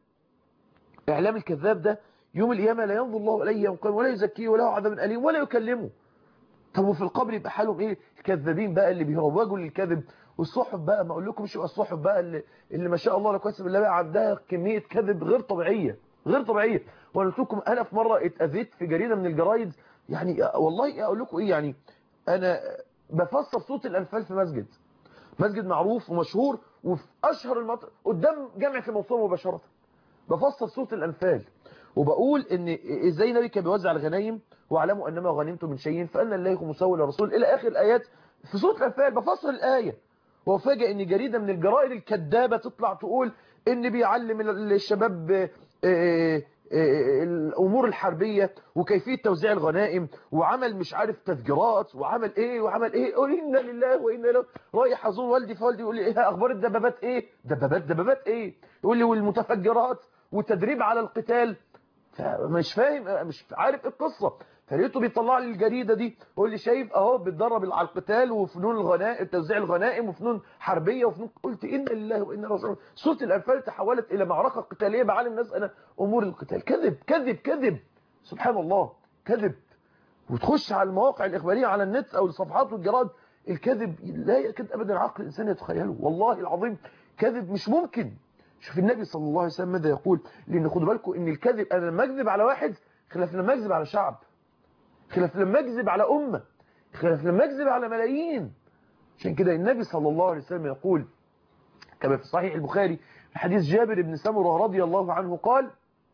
اعلام الكذاب ده يوم القيامه لا ينظر الله اليه يوم القيامه ولا يزكيه وله عذاب اليم ولا يكلمه طب وفي القبر يبقى حالهم ايه الكذابين بقى اللي بيروجوا للكذب والصحف بقى ما اقول لكم شو الصحف بقى اللي, اللي ما شاء الله لا كويس بالله بقى عندها كميه كذب غير طبيعيه غير طبيعيه وانا قلت لكم انا في مره اتاذيت في جريده من الجرايد يعني والله اقول لكم ايه يعني انا بفسر صوت الانفال في مسجد مسجد معروف ومشهور وفي اشهر المناطق قدام جامعه الموصوله مباشره بفسر صوت الانفال وبقول ان ازاي النبي كان بيوزع الغنايم واعلموا انما غنمتم من شيء فان الله مسوي للرسول الى اخر الايات في سوره الانفال بفسر الايه وفاجئ ان جريده من الجرائد الكذابه تطلع تقول ان بيعلم الشباب الامور الحربيه وكيفيه توزيع الغنائم وعمل مش عارف تفجيرات وعمل ايه وعمل ايه انا لله وانا اليه رايح ازور والدي فوالدي يقول لي ايه اخبار الدبابات ايه دبابات دبابات ايه يقول لي والمتفجرات والتدريب على القتال مش فاهم مش عارف ايه القصه فلقيته بيطلع لي الجريده دي يقول لي شايف اهو بيتدرب على القتال وفنون الغنائم توزيع الغنائم وفنون حربيه وفنون قلت ان لله وانا راجعون سوره الانفال تحولت الى معركه قتاليه بعلم الناس انا امور القتال كذب كذب كذب سبحان الله كذب وتخش على المواقع الاخباريه على النت او الصفحات والجرائد الكذب لا يكاد ابدا عقل الانسان يتخيله والله العظيم كذب مش ممكن شوف النبي صلى الله عليه وسلم ماذا يقول لان خدوا بالكم ان الكذب انا لما اكذب على واحد خلاف لما اكذب على شعب خلاف لما اكذب على امه خلاف لما اكذب على ملايين عشان كده النبي صلى الله عليه وسلم يقول كما في صحيح البخاري في حديث جابر بن سمره رضي الله عنه قال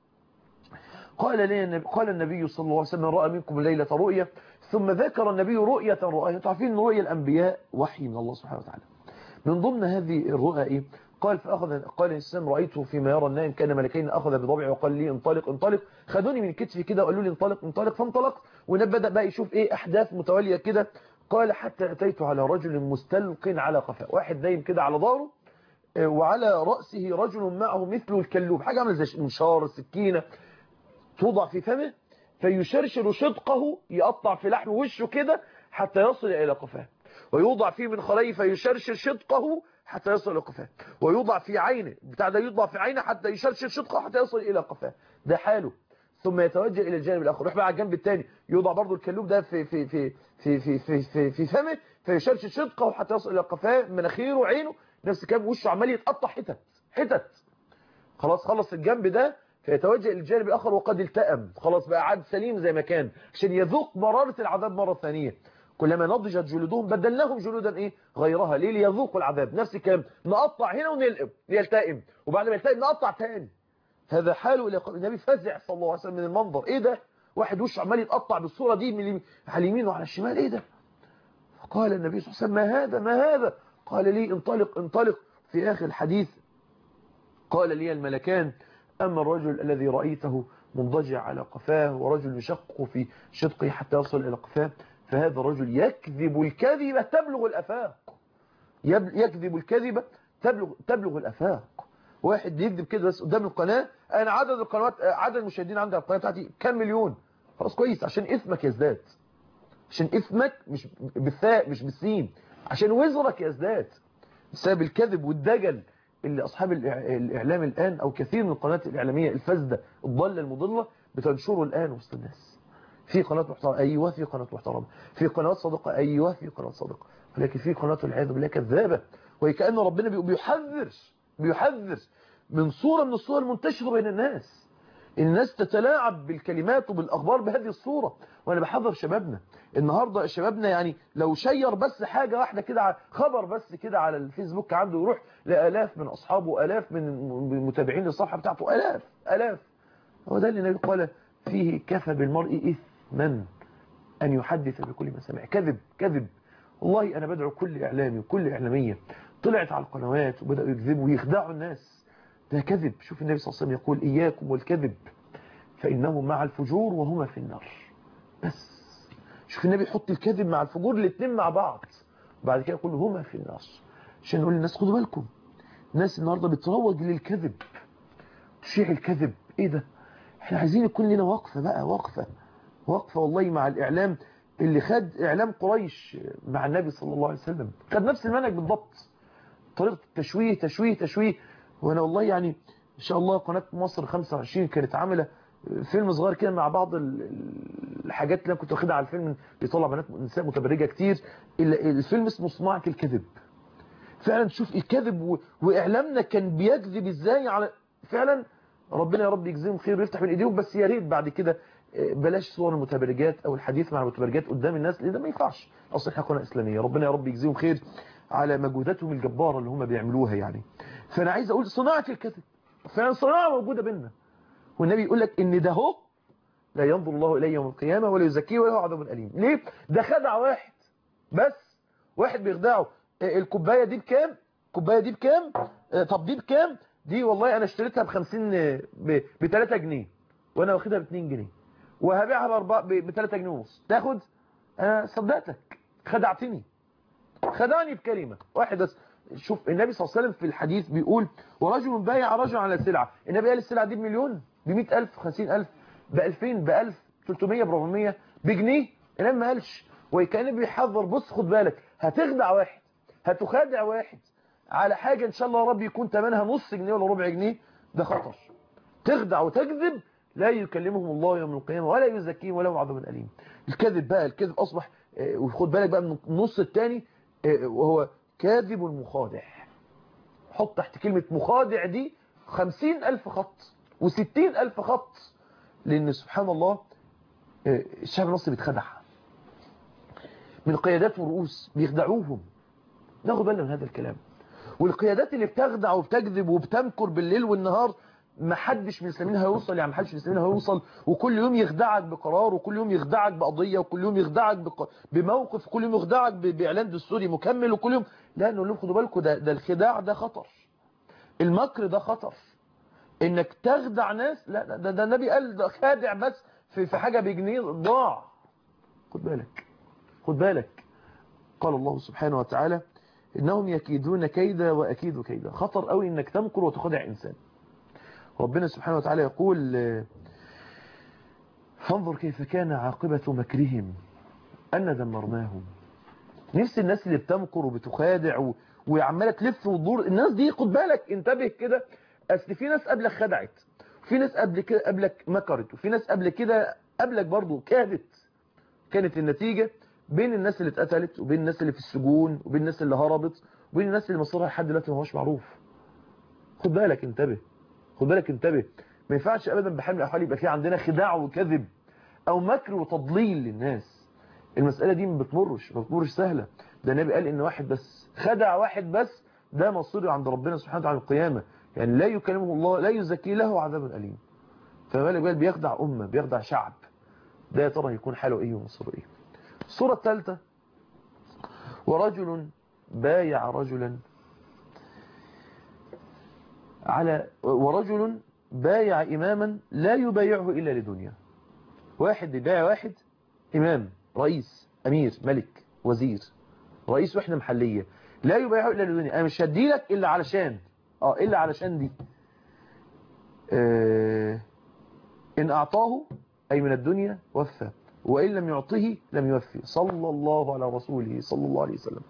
قال لي النبي قال النبي صلى الله عليه وسلم راى منكم الليله رؤيا ثم ذكر النبي رؤيا رؤيا تعرفين رؤيا الانبياء وحي من الله سبحانه وتعالى من ضمن هذه الرؤى ايه قال فأخذ قال الإنسان رأيته فيما يرى النائم كان ملكين أخذ بضبعي وقال لي انطلق انطلق خدوني من كتفي كده وقالوا لي انطلق انطلق فانطلقت وبدأ بقى يشوف إيه أحداث متوالية كده قال حتى أتيت على رجل مستلق على قفاه واحد نايم كده على ظهره وعلى رأسه رجل معه مثل الكلوب حاجة عامله زي منشار سكينة توضع في فمه فيشرشر شدقه يقطع في لحم وشه كده حتى يصل إلى قفاه ويوضع فيه من خليه فيشرشر شدقه حتى يصل إلى قفاه ويوضع في عينه بتاع ده يوضع في عينه حتى يشرشر شدقه حتى يصل إلى قفاه ده حاله ثم يتوجه إلى الجانب الآخر يروح بقى على الجنب الثاني يوضع برضه الكلوب ده في في في في في في في, في فمه فيشرشر شدقه حتى يصل إلى قفاه مناخيره عينه نفس الكلام وشه عمال يتقطع حتت حتت خلاص خلص الجنب ده فيتوجه إلى الجانب الآخر وقد التأم خلاص بقى عاد سليم زي ما كان عشان يذوق مرارة العذاب مرة ثانية كلما نضجت جلودهم بدلناهم جلودا ايه غيرها ليه ليذوقوا العذاب نفس الكلام نقطع هنا ونلقم يلتئم وبعد ما يلتئم نقطع تاني هذا حاله الى النبي فزع صلى الله عليه وسلم من المنظر ايه ده واحد وشه عمال يتقطع بالصوره دي من على اليمين وعلى الشمال ايه ده فقال النبي صلى الله عليه وسلم ما هذا ما هذا قال لي انطلق انطلق في اخر الحديث قال لي الملكان اما الرجل الذي رايته منضجع على قفاه ورجل يشق في شدقه حتى يصل الى قفاه فهذا الرجل يكذب الكذبة تبلغ الأفاق يكذب الكذبة تبلغ, تبلغ الأفاق واحد بيكذب كده بس قدام القناة انا عدد القنوات عدد المشاهدين عندي على القناة بتاعتي كام مليون خلاص كويس عشان اسمك يزداد عشان اسمك مش بالثاء مش بالسين عشان وزرك يزداد بسبب الكذب والدجل اللي اصحاب الاعلام الان او كثير من القنوات الاعلاميه الفاسده الضاله المضله بتنشره الان وسط الناس في قناه محترمه ايوه في قناه محترمه في قنوات صادقه ايوه في قنوات صادقه ولكن في قناه والعياذ بالله كذابه وهي كان ربنا بيحذر بيحذر من صوره من الصور المنتشره بين الناس الناس تتلاعب بالكلمات وبالاخبار بهذه الصوره وانا بحذر شبابنا النهارده شبابنا يعني لو شير بس حاجه واحده كده خبر بس كده على الفيسبوك عنده يروح لالاف من اصحابه والاف من المتابعين للصفحه بتاعته الاف الاف هو ده اللي النبي قال فيه كفى بالمرء اثما ان يحدث بكل ما سمع كذب كذب والله انا بدعو كل اعلامي وكل اعلاميه طلعت على القنوات وبداوا يكذبوا ويخدعوا الناس ده كذب شوف النبي صلى الله عليه وسلم يقول إياكم والكذب فإنه مع الفجور وهما في النار بس شوف النبي يحط الكذب مع الفجور الاثنين مع بعض بعد كده يقول هما في النار عشان نقول للناس خدوا بالكم الناس النهاردة بتروج للكذب تشيع الكذب ايه ده احنا عايزين يكون لنا وقفة بقى وقفة وقفة والله مع الإعلام اللي خد إعلام قريش مع النبي صلى الله عليه وسلم خد نفس المنهج بالضبط طريقة التشويه تشويه تشويه وانا والله يعني ان شاء الله قناة مصر 25 كانت عاملة فيلم صغير كده مع بعض الحاجات اللي انا كنت واخدها على الفيلم بيطلع بنات نساء متبرجه كتير الفيلم اسمه صناعه الكذب فعلا تشوف الكذب واعلامنا كان بيكذب ازاي على فعلا ربنا يا رب يجزيهم خير ويفتح من ايديهم بس يا ريت بعد كده بلاش صور المتبرجات او الحديث مع المتبرجات قدام الناس لان ده ما ينفعش اصل احنا قناه اسلاميه ربنا يا رب يجزيهم خير على مجهوداتهم الجباره اللي هم بيعملوها يعني فانا عايز اقول صناعه الكذب فعلا صناعه موجوده بينا والنبي يقول لك ان ده هو لا ينظر الله اليه يوم القيامه ولا يزكيه ولا عذاب اليم ليه ده خدع واحد بس واحد بيخدعه الكوبايه دي بكام الكوبايه دي بكام طب دي بكام دي والله انا اشتريتها ب 50 ب 3 جنيه وانا واخدها ب 2 جنيه وهبيعها ب 3 جنيه ونص تاخد انا صدقتك خدعتني خدعني بكلمه واحد بس شوف النبي صلى الله عليه وسلم في الحديث بيقول ورجل بايع رجل على سلعة النبي قال السلعة دي بمليون ب 100000 50000 ب 2000 ب 1000 300 ب 400 بجنيه النبي ما قالش وكان بيحذر بص خد بالك هتخدع واحد هتخادع واحد على حاجة ان شاء الله يا رب يكون ثمنها نص جنيه ولا ربع جنيه ده خطر تخدع وتكذب لا يكلمهم الله يوم القيامة ولا يزكيهم ولا عذاب أليم الكذب بقى الكذب أصبح وخد بالك بقى من النص الثاني وهو كاذب المخادع حط تحت كلمة مخادع دي خمسين ألف خط وستين ألف خط لأن سبحان الله الشعب المصري بيتخدع من القيادات والرؤوس بيخدعوهم ناخد بالنا من هذا الكلام والقيادات اللي بتخدع وبتكذب وبتمكر بالليل والنهار ما حدش من المسلمين هيوصل يعني ما حدش من المسلمين هيوصل وكل يوم يخدعك بقرار وكل يوم يخدعك بقضية وكل يوم يخدعك بق... بموقف وكل يوم يخدعك ب... بإعلان دستوري مكمل وكل يوم لا نقول لهم خدوا بالكم ده, ده الخداع ده خطر المكر ده خطر انك تخدع ناس لا ده, ده النبي قال ده خادع بس في, في حاجة بجنيه ضاع خد بالك خد بالك قال الله سبحانه وتعالى إنهم يكيدون كيدا وأكيد كيدا خطر قوي إنك تمكر وتخدع إنسان ربنا سبحانه وتعالى يقول فانظر كيف كان عاقبة مكرهم أن دمرناهم نفس الناس اللي بتمكر وبتخادع و... وعماله تلف وتدور الناس دي خد بالك انتبه كده اصل في ناس قبلك خدعت في ناس قبل كده قبلك مكرت وفي ناس قبل كده قبلك برضو كادت كانت النتيجة بين الناس اللي اتقتلت وبين الناس اللي في السجون وبين الناس اللي هربت وبين الناس اللي مصيرها لحد دلوقتي ما هوش معروف خد بالك انتبه خد بالك انتبه ما ينفعش ابدا بحال من الاحوال يبقى في عندنا خداع وكذب او مكر وتضليل للناس المسألة دي ما بتمرش ما بتمرش سهلة ده النبي قال ان واحد بس خدع واحد بس ده مصيره عند ربنا سبحانه وتعالى القيامة يعني لا يكلمه الله لا يزكي له عذاب أليم فما بالك بقى بيخدع أمة بيخدع شعب ده يا ترى يكون حاله ايه ومصيره ايه الصورة الثالثة ورجل بايع رجلا على ورجل بايع إماما لا يبايعه إلا لدنيا واحد يبايع واحد إمام رئيس أمير ملك وزير رئيس وحدة محلية لا يبايعه إلا لدنيا أنا مش هديلك إلا علشان اه الا علشان دي آه ان اعطاه اي من الدنيا وفى وان لم يعطه لم يوفي صلى الله على رسوله صلى الله عليه وسلم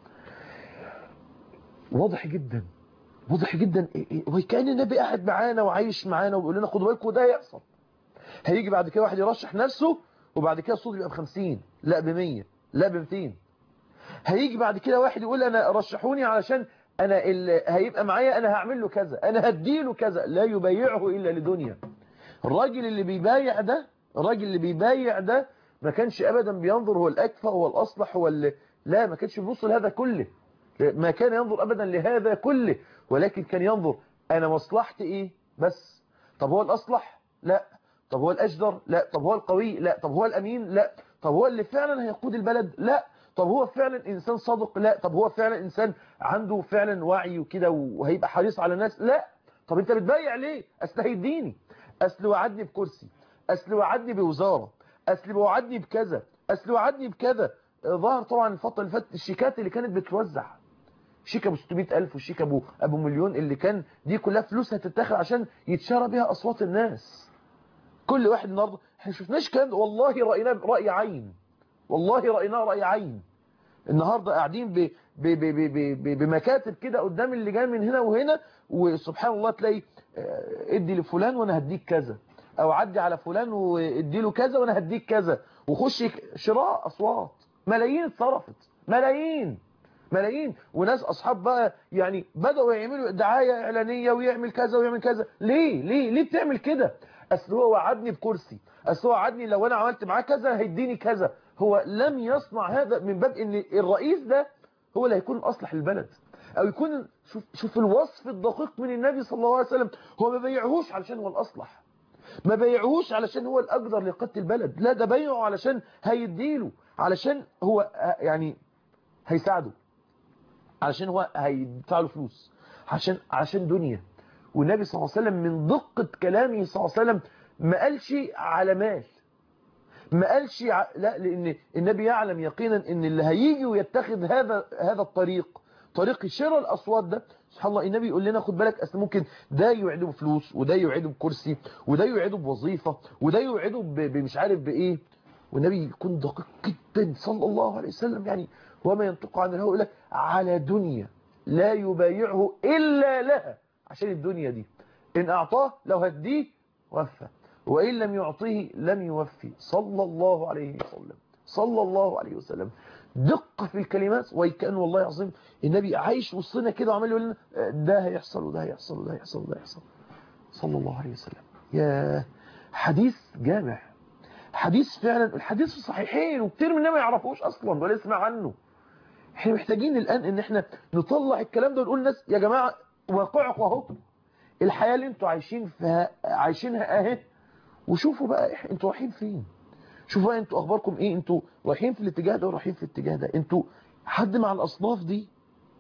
واضح جدا واضح جدا وكان النبي قاعد معانا وعايش معانا وبيقول لنا خدوا بالكم ده هيحصل هيجي بعد كده واحد يرشح نفسه وبعد كده الصوت يبقى ب 50 لا ب 100 لا ب 200 هيجي بعد كده واحد يقول انا رشحوني علشان انا اللي هيبقى معايا انا هعمل له كذا انا هديله كذا لا يبايعه الا لدنيا الراجل اللي بيبايع ده الراجل اللي بيبايع ده ما كانش ابدا بينظر هو الاكفى هو الاصلح هو اللي لا ما كانش بيبص لهذا كله ما كان ينظر ابدا لهذا كله ولكن كان ينظر انا مصلحتي ايه بس طب هو الاصلح لا طب هو الاجدر لا طب هو القوي لا طب هو الامين لا طب هو اللي فعلا هيقود البلد لا طب هو فعلا انسان صادق لا طب هو فعلا انسان عنده فعلا وعي وكده وهيبقى حريص على الناس لا طب انت بتبايع ليه اصل هيديني اصل وعدني بكرسي اصل وعدني بوزاره اصل وعدني بكذا اصل وعدني بكذا ظهر طبعا الفتره اللي فاتت الشيكات اللي كانت بتوزع شيك ابو 600000 وشيك ابو ابو مليون اللي كان دي كلها فلوس هتتاخد عشان يتشرى بيها اصوات الناس كل واحد النهارده احنا شفناش كان والله رايناه راي عين والله رايناه راي عين النهارده قاعدين ب ب ب ب ب بمكاتب كده قدام اللي جاي من هنا وهنا وسبحان الله تلاقي ادي لفلان وانا هديك كذا او عدي على فلان وادي له كذا وانا هديك كذا وخش شراء اصوات ملايين اتصرفت ملايين ملايين وناس اصحاب بقى يعني بداوا يعملوا دعايه اعلانيه ويعمل كذا ويعمل كذا ليه ليه ليه بتعمل كده اصل هو وعدني بكرسي اصل هو وعدني لو انا عملت معاه كذا هيديني كذا هو لم يصنع هذا من باب ان الرئيس ده هو اللي هيكون اصلح البلد او يكون شوف شوف الوصف الدقيق من النبي صلى الله عليه وسلم هو ما بيعهوش علشان هو الاصلح ما بيعهوش علشان هو الاقدر لقاده البلد لا ده بيعه علشان هيديله علشان هو يعني هيساعده علشان هو هيدفع له فلوس عشان عشان دنيا والنبي صلى الله عليه وسلم من دقة كلامه صلى الله عليه وسلم ما قالش على مال ما قالش ع... لا لان النبي يعلم يقينا ان اللي هيجي ويتخذ هذا هذا الطريق طريق شراء الاصوات ده سبحان الله النبي يقول لنا خد بالك اصل ممكن ده يوعده بفلوس وده يوعده بكرسي وده يوعده بوظيفه وده يوعده بمش عارف بايه والنبي يكون دقيق جدا صلى الله عليه وسلم يعني وما ينطق عن الهوى لك على دنيا لا يبايعه إلا لها عشان الدنيا دي إن أعطاه لو هديه وفى وإن لم يعطيه لم يوفي صلى الله عليه وسلم صلى الله عليه وسلم دقة في الكلمات وكأن والله العظيم النبي عايش وسطنا كده وعمال يقول لنا ده هيحصل وده هيحصل وده هيحصل وده هيحصل صلى الله عليه وسلم يا حديث جامع حديث فعلا الحديث في الصحيحين وكتير مننا ما يعرفوش اصلا ولا يسمع عنه احنا محتاجين الان ان احنا نطلع الكلام ده ونقول للناس يا جماعه واقعكم اهو الحياه اللي انتوا عايشين فيها عايشينها اهي وشوفوا بقى انتوا رايحين فين شوفوا بقى انتوا اخباركم ايه انتوا رايحين في الاتجاه ده ورايحين في الاتجاه ده انتوا حد مع الاصناف دي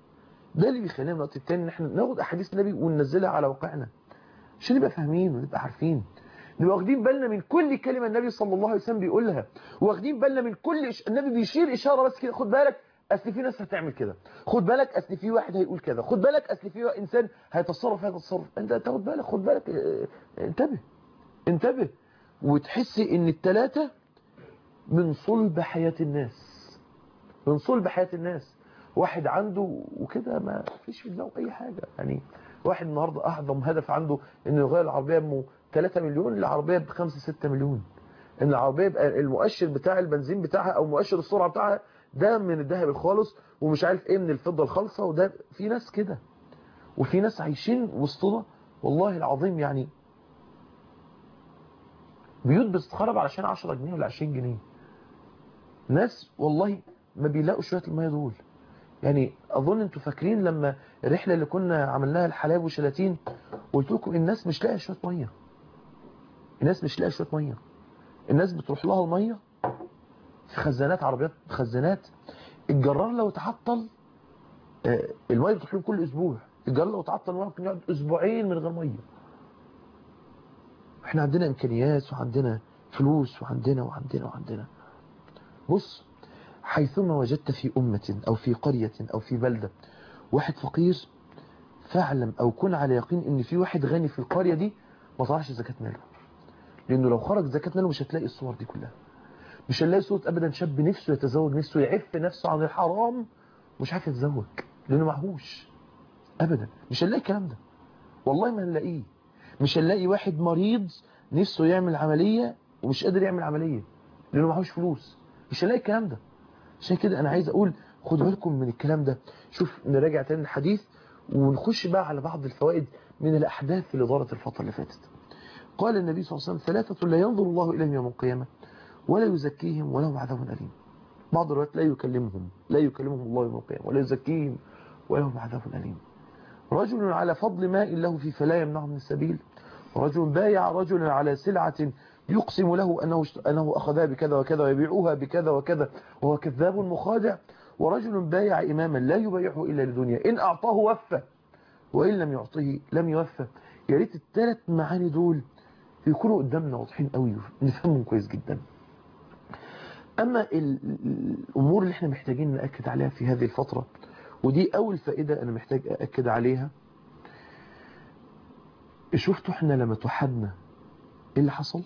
ده اللي بيخلينا الوقت التاني ان احنا ناخد احاديث النبي وننزلها على واقعنا عشان نبقى فاهمين ونبقى عارفين نبقى واخدين بالنا من كل كلمه النبي صلى الله عليه وسلم بيقولها واخدين بالنا من كل إش... النبي بيشير اشاره بس كده خد بالك اصل في ناس هتعمل كده خد بالك اصل في واحد هيقول كذا خد بالك اصل في انسان هيتصرف هذا التصرف انت تاخد بالك خد بالك اه انتبه انتبه وتحس ان الثلاثه من صلب حياه الناس من صلب حياه الناس واحد عنده وكده ما فيش في دماغه اي حاجه يعني واحد النهارده اعظم هدف عنده انه يغير العربيه ب 3 مليون لعربيه ب 5 6 مليون ان العربيه يبقى المؤشر بتاع البنزين بتاعها او مؤشر السرعه بتاعها ده من الذهب الخالص ومش عارف ايه من الفضه الخالصه وده في ناس كده وفي ناس عايشين وسطنا والله العظيم يعني بيوت بتتخرب علشان 10 جنيه ولا 20 جنيه ناس والله ما بيلاقوا شويه الميه دول يعني اظن انتوا فاكرين لما الرحله اللي كنا عملناها الحلاب وشلاتين قلت لكم الناس مش لاقيه شويه ميه الناس مش لاقيه شويه ميه الناس بتروح لها الميه في خزانات عربيات خزانات الجرار لو تعطل الميه بتروح لهم كل اسبوع الجرار لو تعطل ممكن يقعد اسبوعين من غير ميه احنا عندنا امكانيات وعندنا فلوس وعندنا وعندنا وعندنا بص حيثما وجدت في أمة أو في قرية أو في بلدة واحد فقير فاعلم او كن على يقين ان في واحد غني في القرية دي ما طلعش زكاة ماله لانه لو خرج زكاة ماله مش هتلاقي الصور دي كلها مش هنلاقي صورة ابدا شاب نفسه يتزوج نفسه يعف نفسه عن الحرام مش عارف يتزوج لانه معهوش ابدا مش هنلاقي الكلام ده والله ما هنلاقيه مش هنلاقي واحد مريض نفسه يعمل عملية ومش قادر يعمل عملية لانه معهوش فلوس مش هنلاقي الكلام ده عشان كده انا عايز اقول خدوا بالكم من الكلام ده شوف نراجع تاني الحديث ونخش بقى على بعض الفوائد من الاحداث اللي دارت الفترة اللي فاتت قال النبي صلى الله عليه وسلم ثلاثة لا ينظر الله إليهم يوم القيامة ولا يزكيهم ولهم عذاب أليم بعض الروايات لا يكلمهم لا يكلمهم الله يوم القيامة ولا يزكيهم ولهم عذاب أليم رجل على فضل ماء له في فلا يمنعه من السبيل رجل بايع رجلا على سلعة يقسم له أنه, أنه أخذها بكذا وكذا ويبيعها بكذا وكذا وهو كذاب مخادع ورجل بايع إماما لا يبايعه إلا لدنيا إن أعطاه وفى وإن لم يعطيه لم يوفى يا ريت الثلاث معاني دول يكونوا قدامنا واضحين قوي نفهمهم كويس جدا أما الأمور اللي احنا محتاجين نأكد عليها في هذه الفترة ودي أول فائدة أنا محتاج أأكد عليها شفتوا احنا لما توحدنا ايه اللي حصل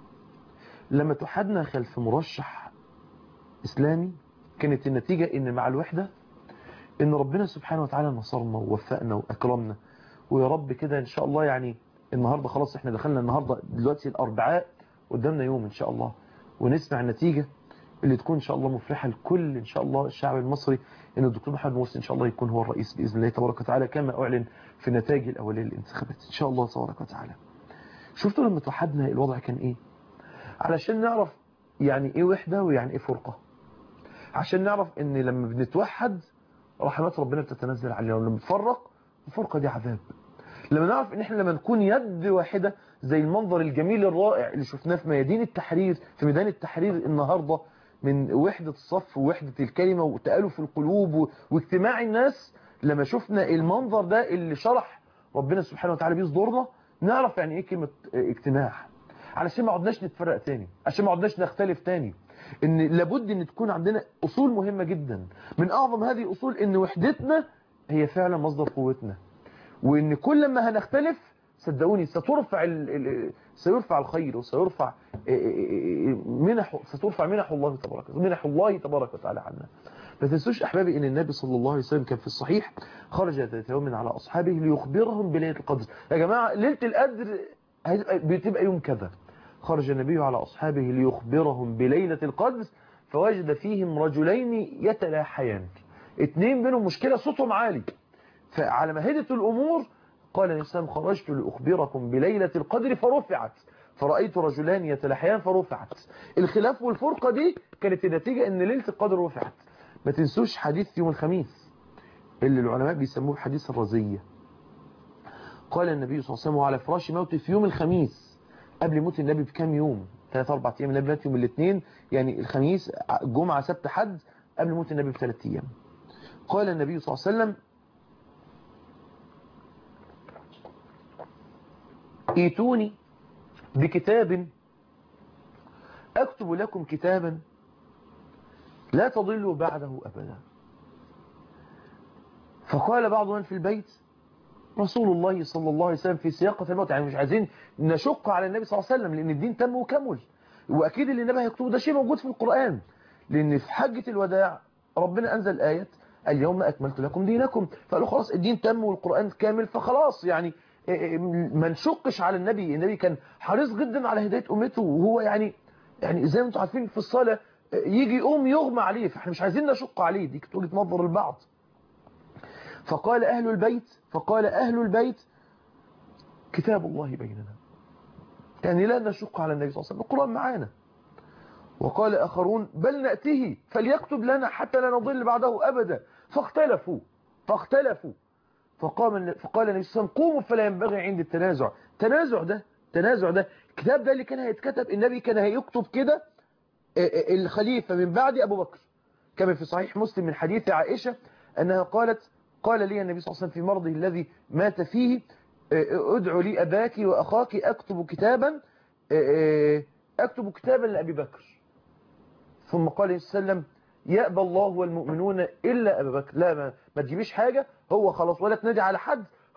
لما توحدنا خلف مرشح إسلامي كانت النتيجة ان مع الوحدة ان ربنا سبحانه وتعالى نصرنا ووفقنا وأكرمنا ويا رب كده ان شاء الله يعني النهاردة خلاص احنا دخلنا النهاردة دلوقتي الأربعاء قدامنا يوم ان شاء الله ونسمع النتيجة اللي تكون ان شاء الله مفرحة لكل ان شاء الله الشعب المصري ان الدكتور محمد مرسي ان شاء الله يكون هو الرئيس بإذن الله تبارك وتعالى كما أعلن في النتائج الأولية للانتخابات ان شاء الله تبارك وتعالى شفتوا لما توحدنا الوضع كان ايه علشان نعرف يعني ايه وحدة ويعني ايه فرقة عشان نعرف ان لما بنتوحد رحمات ربنا بتتنزل علينا ولما بنتفرق الفرقة دي عذاب لما نعرف ان احنا لما نكون يد واحدة زي المنظر الجميل الرائع اللي شفناه في ميادين التحرير في ميدان التحرير النهاردة من وحدة الصف ووحدة الكلمة وتآلف القلوب واجتماع الناس لما شفنا المنظر ده اللي شرح ربنا سبحانه وتعالى بيه صدورنا نعرف يعني ايه كلمة اجتماع علشان ما عدناش نتفرق تاني عشان ما عدناش نختلف تاني ان لابد ان تكون عندنا اصول مهمة جدا من اعظم هذه الاصول ان وحدتنا هي فعلا مصدر قوتنا وان كل ما هنختلف صدقوني سترفع ال... ال... سيرفع الخير وسيرفع منح سترفع منح الله تبارك منح الله تبارك وتعالى عنا ما تنسوش احبابي ان النبي صلى الله عليه وسلم كان في الصحيح خرج ذات يوم على اصحابه ليخبرهم بليله القدر يا جماعه ليله القدر بتبقى يوم كذا خرج النبي على اصحابه ليخبرهم بليله القدر فوجد فيهم رجلين يتلاحيان اتنين بينهم مشكله صوتهم عالي فعلى ما هدت الامور قال الإنسان خرجت لأخبركم بليلة القدر فرفعت فرأيت رجلان يتلحيان فرفعت الخلاف والفرقة دي كانت النتيجة ان ليلة القدر رفعت ما تنسوش حديث يوم الخميس اللي العلماء بيسموه حديث الرزية قال النبي صلى الله عليه وسلم على فراش موته في يوم الخميس قبل موت النبي بكام يوم ثلاث اربع ايام النبي مات يوم الاثنين يعني الخميس جمعة سبت حد قبل موت النبي بثلاث ايام قال النبي صلى الله عليه وسلم ايتوني بكتاب اكتب لكم كتابا لا تضلوا بعده ابدا فقال بعض من في البيت رسول الله صلى الله عليه وسلم في سياقة الموت يعني مش عايزين نشق على النبي صلى الله عليه وسلم لان الدين تم وكمل واكيد اللي النبي هيكتبه ده شيء موجود في القرآن لان في حجة الوداع ربنا انزل آية اليوم اكملت لكم دينكم فقالوا خلاص الدين تم والقرآن كامل فخلاص يعني ما نشقش على النبي النبي كان حريص جدا على هداية أمته وهو يعني يعني زي ما انتم عارفين في الصلاة يجي يقوم يغمى عليه فاحنا مش عايزين نشق عليه دي كانت وجهه نظر البعض فقال أهل البيت فقال أهل البيت كتاب الله بيننا يعني لا نشق على النبي صلى الله عليه وسلم القرآن معانا وقال آخرون بل نأتيه فليكتب لنا حتى لا نضل بعده أبدا فاختلفوا فاختلفوا فقام فقال النبي صلى الله عليه وسلم قوموا فلا ينبغي عند التنازع تنازع ده تنازع ده الكتاب ده اللي كان هيتكتب النبي كان هيكتب كده الخليفة من بعد أبو بكر كما في صحيح مسلم من حديث عائشة أنها قالت قال لي النبي صلى الله عليه وسلم في مرضه الذي مات فيه ادعو لي أباك وأخاك أكتب كتابا أكتب كتابا لأبي بكر ثم قال صلى الله عليه وسلم يأبى الله والمؤمنون إلا أبا بكر لا ما, ما تجيبيش حاجة هو خلاص ولا تنادي على حد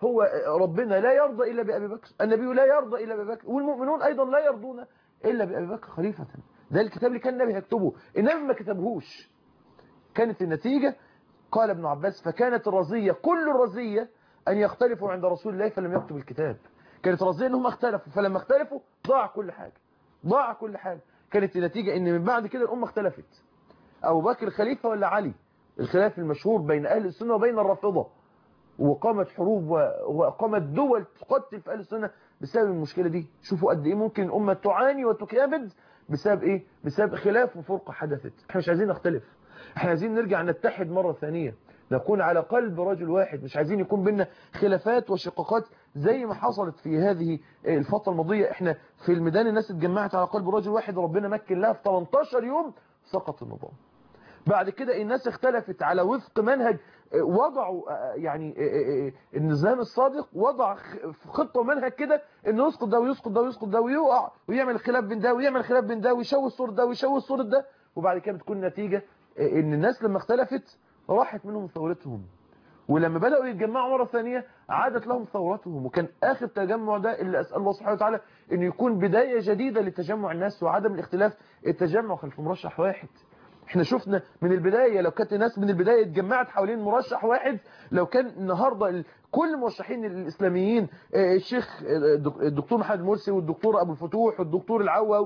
هو ربنا لا يرضى إلا بأبي بكر النبي لا يرضى إلا بأبي بكر والمؤمنون أيضا لا يرضون إلا بأبي بكر خليفة ده الكتاب اللي كان النبي هيكتبه النبي ما كتبهوش كانت النتيجة قال ابن عباس فكانت الرزية كل الرزية أن يختلفوا عند رسول الله فلم يكتب الكتاب كانت الرزية أنهم اختلفوا فلما اختلفوا ضاع كل حاجة ضاع كل حاجة كانت النتيجة أن من بعد كده الأمة اختلفت أبو بكر خليفة ولا علي الخلاف المشهور بين أهل السنة وبين الرافضة وقامت حروب وقامت دول تقتل في أهل السنة بسبب المشكلة دي شوفوا قد إيه ممكن الأمة تعاني وتكابد بسبب إيه بسبب خلاف وفرقة حدثت احنا مش عايزين نختلف احنا عايزين نرجع نتحد مرة ثانية نكون على قلب رجل واحد مش عايزين يكون بينا خلافات وشقاقات زي ما حصلت في هذه الفترة الماضية احنا في الميدان الناس اتجمعت على قلب رجل واحد ربنا مكن لها في 18 يوم سقط النظام بعد كده الناس اختلفت على وفق منهج وضعوا يعني النظام الصادق وضع خطة ومنهج كده انه يسقط ده ويسقط ده ويسقط ده ويقع ويعمل خلاف بين ده ويعمل خلاف بين ده ويشوه الصورة ده ويشوه الصورة ده وبعد كده بتكون النتيجة ان الناس لما اختلفت راحت منهم ثورتهم ولما بدأوا يتجمعوا مرة ثانية عادت لهم ثورتهم وكان آخر تجمع ده اللي أسأل الله سبحانه وتعالى أن يكون بداية جديدة لتجمع الناس وعدم الاختلاف التجمع خلف مرشح واحد احنا شفنا من البداية لو كانت الناس من البداية اتجمعت حوالين مرشح واحد لو كان النهاردة كل المرشحين الإسلاميين الشيخ الدكتور محمد مرسي والدكتور أبو الفتوح والدكتور العوا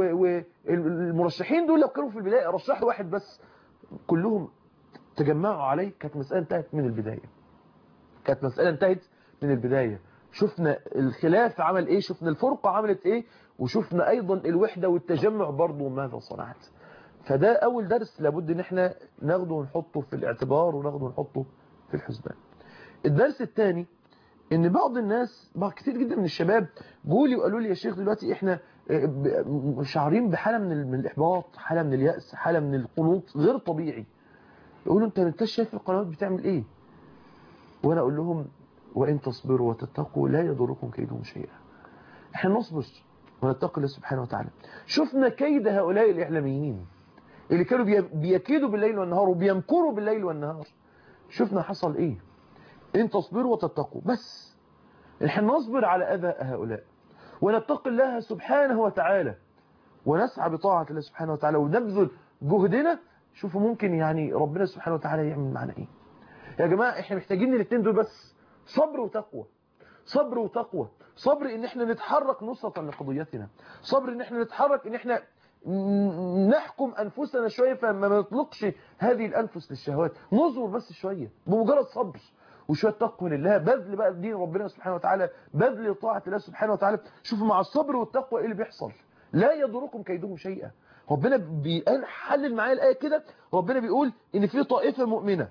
والمرشحين دول لو كانوا في البداية رشحوا واحد بس كلهم تجمعوا عليه كانت مسألة انتهت من البداية كانت مسألة انتهت من البداية شفنا الخلاف عمل ايه شفنا الفرقة عملت ايه وشفنا ايضا الوحدة والتجمع برضو ماذا صنعت فده اول درس لابد ان احنا ناخده ونحطه في الاعتبار وناخده ونحطه في الحسبان الدرس الثاني ان بعض الناس بعض كتير جدا من الشباب جولي وقالوا لي يا شيخ دلوقتي احنا شعرين بحالة من الاحباط حالة من اليأس حالة من القنوط غير طبيعي يقولوا انت انت شايف القنوات بتعمل ايه وانا اقول لهم وان تصبروا وتتقوا لا يضركم كيدهم شيئا احنا نصبر ونتقي الله سبحانه وتعالى شفنا كيد هؤلاء الاعلاميين اللي كانوا بيكيدوا بالليل والنهار وبيمكروا بالليل والنهار شفنا حصل ايه ان تصبروا وتتقوا بس احنا نصبر على اذى هؤلاء ونتقي الله سبحانه وتعالى ونسعى بطاعة الله سبحانه وتعالى ونبذل جهدنا شوفوا ممكن يعني ربنا سبحانه وتعالى يعمل معنا ايه يا جماعة احنا محتاجين الاثنين دول بس صبر وتقوى صبر وتقوى صبر ان احنا نتحرك نصرة لقضيتنا صبر ان احنا نتحرك ان احنا نحكم انفسنا شوية فما نطلقش هذه الانفس للشهوات نصبر بس شوية بمجرد صبر وشوية تقوى لله بذل بقى دين ربنا سبحانه وتعالى بذل طاعة الله سبحانه وتعالى شوفوا مع الصبر والتقوى ايه اللي بيحصل لا يضركم كيدهم شيئا ربنا بيحلل معايا الآية كده ربنا بيقول ان في طائفة مؤمنة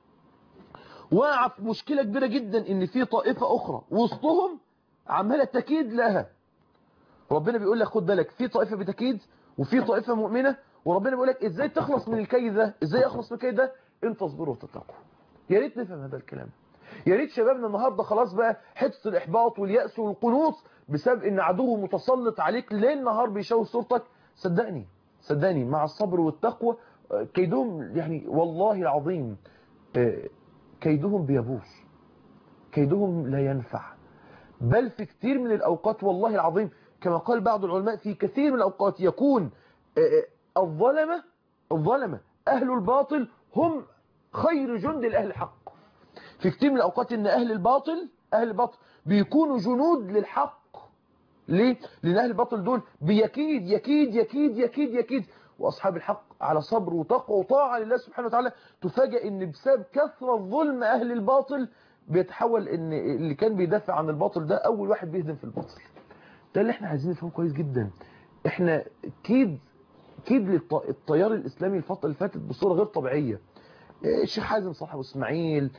وقع في مشكلة كبيرة جدا ان في طائفة اخرى وسطهم عمالة تكيد لها ربنا بيقول لك خد بالك في طائفة بتكيد وفي طائفة مؤمنة وربنا بيقول لك ازاي تخلص من الكيد ده ازاي اخلص من الكيد ده ان تصبروا وتتقوا يا ريت نفهم هذا الكلام يا ريت شبابنا النهارده خلاص بقى حته الاحباط واليأس والقنوط بسبب ان عدو متسلط عليك ليل نهار بيشوه صورتك صدقني صدقني مع الصبر والتقوى كيدهم يعني والله العظيم كيدهم بيبور كيدهم لا ينفع بل في كثير من الأوقات والله العظيم كما قال بعض العلماء في كثير من الأوقات يكون الظلمة الظلمة أهل الباطل هم خير جند لأهل الحق في كثير من الأوقات إن أهل الباطل أهل الباطل بيكونوا جنود للحق ليه؟ لأن أهل الباطل دول بيكيد يكيد يكيد يكيد يكيد وأصحاب الحق على صبر وتقوى وطاعة لله سبحانه وتعالى تفاجئ إن بسبب كثرة ظلم أهل الباطل بيتحول إن اللي كان بيدافع عن الباطل ده أول واحد بيهدم في الباطل ده اللي احنا عايزين نفهمه كويس جدا احنا كيد كيد للتيار الإسلامي الفترة اللي فاتت بصورة غير طبيعية الشيخ حازم صاحب اسماعيل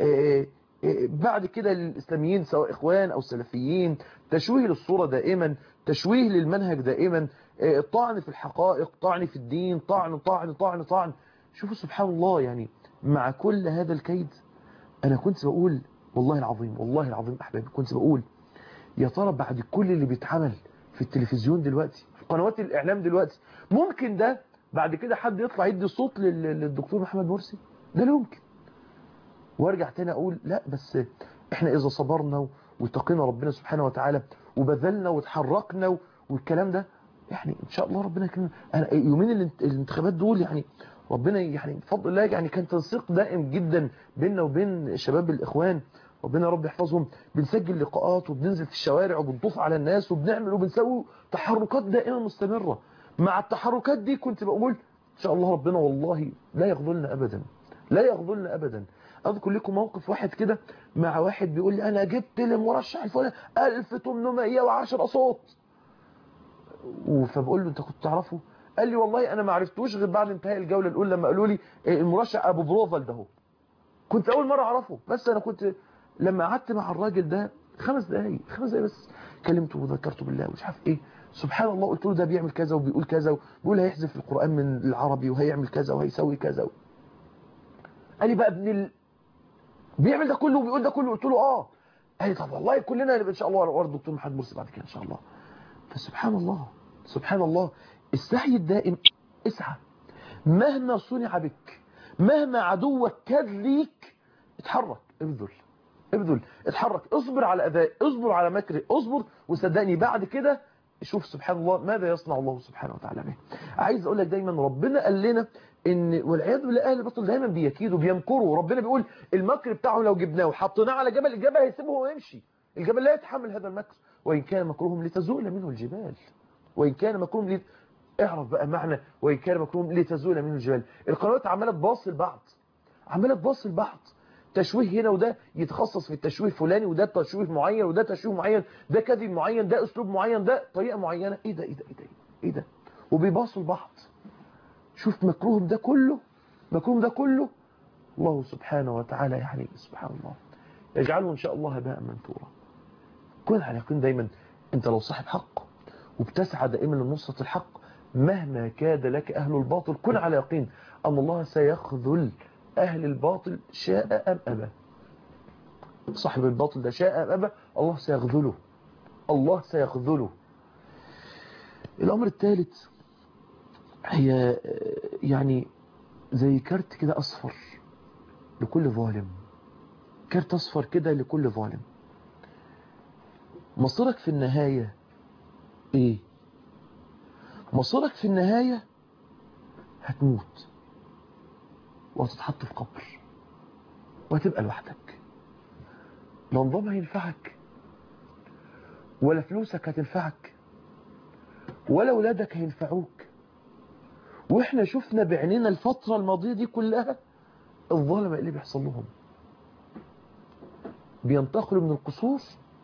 بعد كده للإسلاميين سواء إخوان أو سلفيين تشويه للصورة دائما تشويه للمنهج دائما طعن في الحقائق طعن في الدين طعن طعن طعن طعن شوفوا سبحان الله يعني مع كل هذا الكيد أنا كنت بقول والله العظيم والله العظيم أحبابي كنت بقول يا ترى بعد كل اللي بيتعمل في التلفزيون دلوقتي في قنوات الإعلام دلوقتي ممكن ده بعد كده حد يطلع يدي صوت للدكتور محمد مرسي ده لا يمكن وارجع تاني اقول لا بس احنا اذا صبرنا واتقينا ربنا سبحانه وتعالى وبذلنا وتحركنا والكلام ده يعني ان شاء الله ربنا يكرمنا انا يومين الانت- الانتخابات دول يعني ربنا يعني بفضل الله يعني كان تنسيق دائم جدا بيننا وبين شباب الاخوان ربنا يا رب يحفظهم بنسجل لقاءات وبننزل في الشوارع وبنطوف على الناس وبنعمل وبنسوي تحركات دائمه مستمره مع التحركات دي كنت بقول ان شاء الله ربنا والله لا يخذلنا ابدا لا يخذلنا ابدا اذكر لكم موقف واحد كده مع واحد بيقول لي انا جبت للمرشح الفلاني 1810 صوت فبقول له انت كنت تعرفه قال لي والله انا ما عرفتوش غير بعد انتهاء الجوله الاولى لما قالوا لي إيه المرشح ابو بروفال ده هو كنت اول مره اعرفه بس انا كنت لما قعدت مع الراجل ده خمس دقايق خمس دقايق بس كلمته وذكرته بالله ومش عارف ايه سبحان الله قلت له ده بيعمل كذا وبيقول كذا وبيقول هيحذف القران من العربي وهيعمل كذا وهيسوي كذا قال لي بقى ابن ال... بيعمل ده كله وبيقول ده كله قلت له اه قال لي طب والله كلنا هنبقى ان شاء الله ورا الدكتور محمد مرسي بعد كده ان شاء الله فسبحان الله سبحان الله السعي الدائم اسعى مهما صنع بك مهما عدوك كاد ليك اتحرك ابذل ابذل اتحرك اصبر على اذاه اصبر على مكره اصبر وصدقني بعد كده شوف سبحان الله ماذا يصنع الله سبحانه وتعالى به عايز اقول لك دايما ربنا قال لنا ان والعياذ بالله اهل الباطل دايما بيكيدوا بيمكروا ربنا بيقول المكر بتاعهم لو جبناه وحطيناه على جبل الجبل هيسيبه ويمشي الجبل لا يتحمل هذا المكر وان كان مكرهم لتزول منه الجبال وان كان مكرهم لت... اعرف بقى معنى وان كان مكرهم لتزول منه الجبال القنوات عماله تباص لبعض عماله تباص لبعض تشويه هنا وده يتخصص في التشويه فلاني وده تشويه معين وده تشويه معين ده كذب معين ده اسلوب معين ده طريقه معينه ايه ده ايه ده ايه ده ايه ده وبيباصوا لبعض شوف مكروهم ده كله مكروهم ده كله الله سبحانه وتعالى يعني سبحان الله يجعله ان شاء الله هباء منثورا كن على يقين دايما انت لو صاحب حق وبتسعى دائما لنصرة الحق مهما كاد لك أهل الباطل كن على يقين أن الله سيخذل أهل الباطل شاء أم أبى صاحب الباطل ده شاء أم أبى الله سيخذله الله سيخذله الأمر الثالث هي يعني زي كارت كده أصفر لكل ظالم كارت أصفر كده لكل ظالم مصيرك في النهاية ايه مصيرك في النهاية هتموت وهتتحط في قبر وهتبقى لوحدك لا نظام هينفعك ولا فلوسك هتنفعك ولا ولادك هينفعوك واحنا شفنا بعينينا الفترة الماضية دي كلها الظالمة إيه اللي بيحصل لهم بينتقلوا من القصور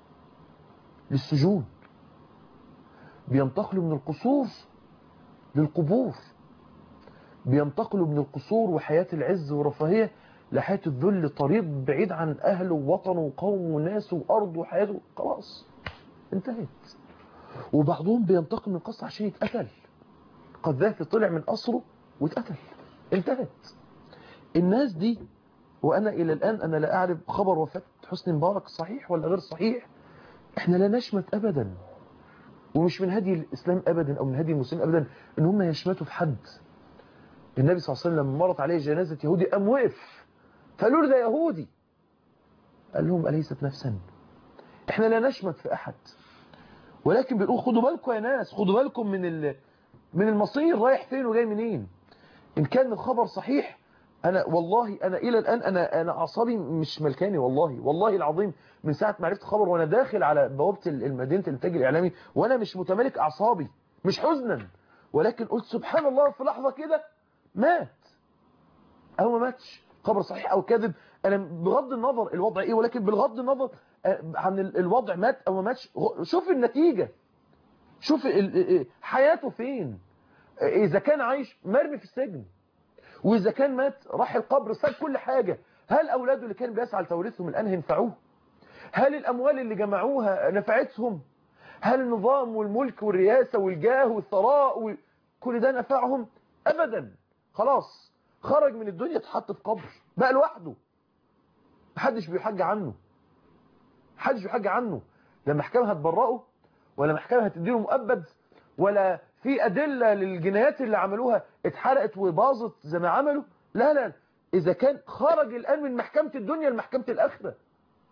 للسجون بينتقلوا من القصور للقبور بينتقلوا من القصور وحياة العز والرفاهية لحياة الذل طريق بعيد عن أهله ووطنه وقومه وناسه وأرضه وحياته خلاص انتهت وبعضهم بينتقل من القصر عشان يتقتل قذافي طلع من قصره واتقتل انتهت الناس دي وأنا إلى الآن أنا لا أعرف خبر وفاة حسني مبارك صحيح ولا غير صحيح احنا لا نشمت أبدا ومش من هدي الإسلام أبدا أو من هدي المسلمين أبدا إن هم يشمتوا في حد النبي صلى الله عليه وسلم مرت عليه جنازة يهودي أم وقف فقالوا له ده يهودي قال لهم أليست نفسا احنا لا نشمت في أحد ولكن بنقول خدوا بالكم يا ناس خدوا بالكم من ال... من المصير رايح فين وجاي منين إن كان الخبر صحيح أنا والله أنا إلى الآن أنا أنا أعصابي مش ملكاني والله والله العظيم من ساعة ما عرفت خبر وأنا داخل على بوابة المدينة الإنتاج الإعلامي وأنا مش متملك أعصابي مش حزنا ولكن قلت سبحان الله في لحظة كده مات أو ما ماتش خبر صحيح أو كذب أنا بغض النظر الوضع إيه ولكن بغض النظر عن الوضع مات أو ما ماتش شوف النتيجة شوف حياته فين إذا كان عايش مرمي في السجن وإذا كان مات راح القبر ساب كل حاجة هل أولاده اللي كان بيسعى لتوريثهم الآن هينفعوه هل الأموال اللي جمعوها نفعتهم هل النظام والملك والرياسة والجاه والثراء و... كل ده نفعهم أبدا خلاص خرج من الدنيا اتحط في قبر بقى لوحده محدش بيحج عنه محدش بيحج عنه لا محكمة هتبرئه ولا محكمة هتديله مؤبد ولا في أدلة للجنايات اللي عملوها اتحرقت وباظت زي ما عملوا لا لا إذا كان خرج الآن من محكمة الدنيا لمحكمة الآخرة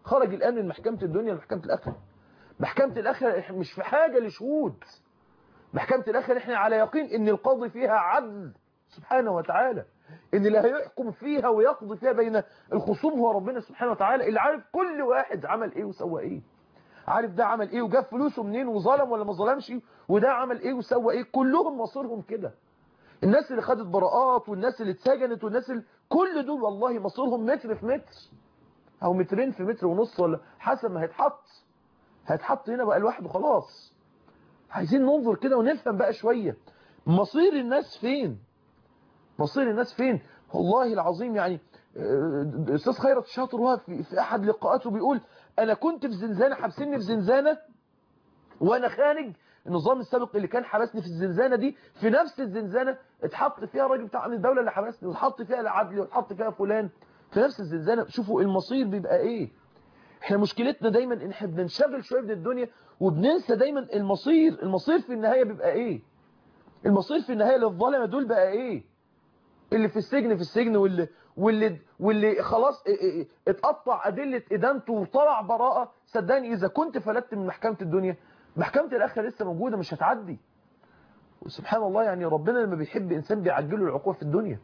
خرج الآن من محكمة الدنيا لمحكمة الآخرة محكمة الآخرة إحنا مش في حاجة لشهود محكمة الآخرة احنا على يقين ان القاضي فيها عدل سبحانه وتعالى ان اللي هيحكم فيها ويقضي فيها بين الخصوم هو ربنا سبحانه وتعالى اللي عارف كل واحد عمل ايه وسوى ايه عارف ده عمل ايه وجاب فلوسه منين وظلم ولا ما ظلمش وده عمل ايه وسوى ايه كلهم مصيرهم كده الناس اللي خدت براءات والناس اللي اتسجنت والناس اللي كل دول والله مصيرهم متر في متر او مترين في متر ونص ولا حسب ما هيتحط هيتحط هنا بقى لوحده خلاص عايزين ننظر كده ونفهم بقى شوية مصير الناس فين مصير الناس فين والله العظيم يعني استاذ خيرت الشاطر وهو في, في احد لقاءاته بيقول انا كنت في زنزانة حبسني في زنزانة وانا خارج النظام السابق اللي كان حبسني في الزنزانة دي في نفس الزنزانة اتحط فيها الراجل بتاع الدولة اللي حبسني واتحط فيها العدل واتحط فيها فلان في نفس الزنزانة شوفوا المصير بيبقى ايه احنا مشكلتنا دايما ان احنا بننشغل شوية بالدنيا وبننسى دايما المصير المصير في النهاية بيبقى ايه المصير في النهاية للظالمة دول بقى ايه اللي في السجن في السجن واللي واللي واللي خلاص اتقطع أدلة إدانته وطلع براءة صدقني إذا كنت فلتت من محكمة الدنيا محكمة الآخرة لسه موجودة مش هتعدي وسبحان الله يعني ربنا لما بيحب إنسان بيعجله العقوبة في الدنيا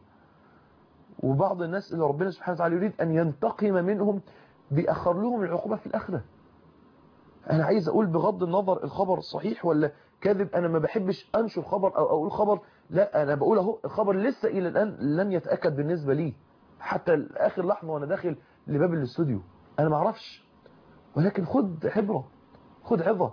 وبعض الناس اللي ربنا سبحانه وتعالى يريد أن ينتقم منهم بيأخر لهم العقوبة في الآخرة أنا عايز أقول بغض النظر الخبر صحيح ولا كاذب أنا ما بحبش أنشر خبر أو أقول خبر لا أنا بقول أهو الخبر لسه إلى الآن لم يتأكد بالنسبة لي حتى آخر لحظة وأنا داخل لباب الاستوديو أنا ما أعرفش ولكن خد عبرة خد عظة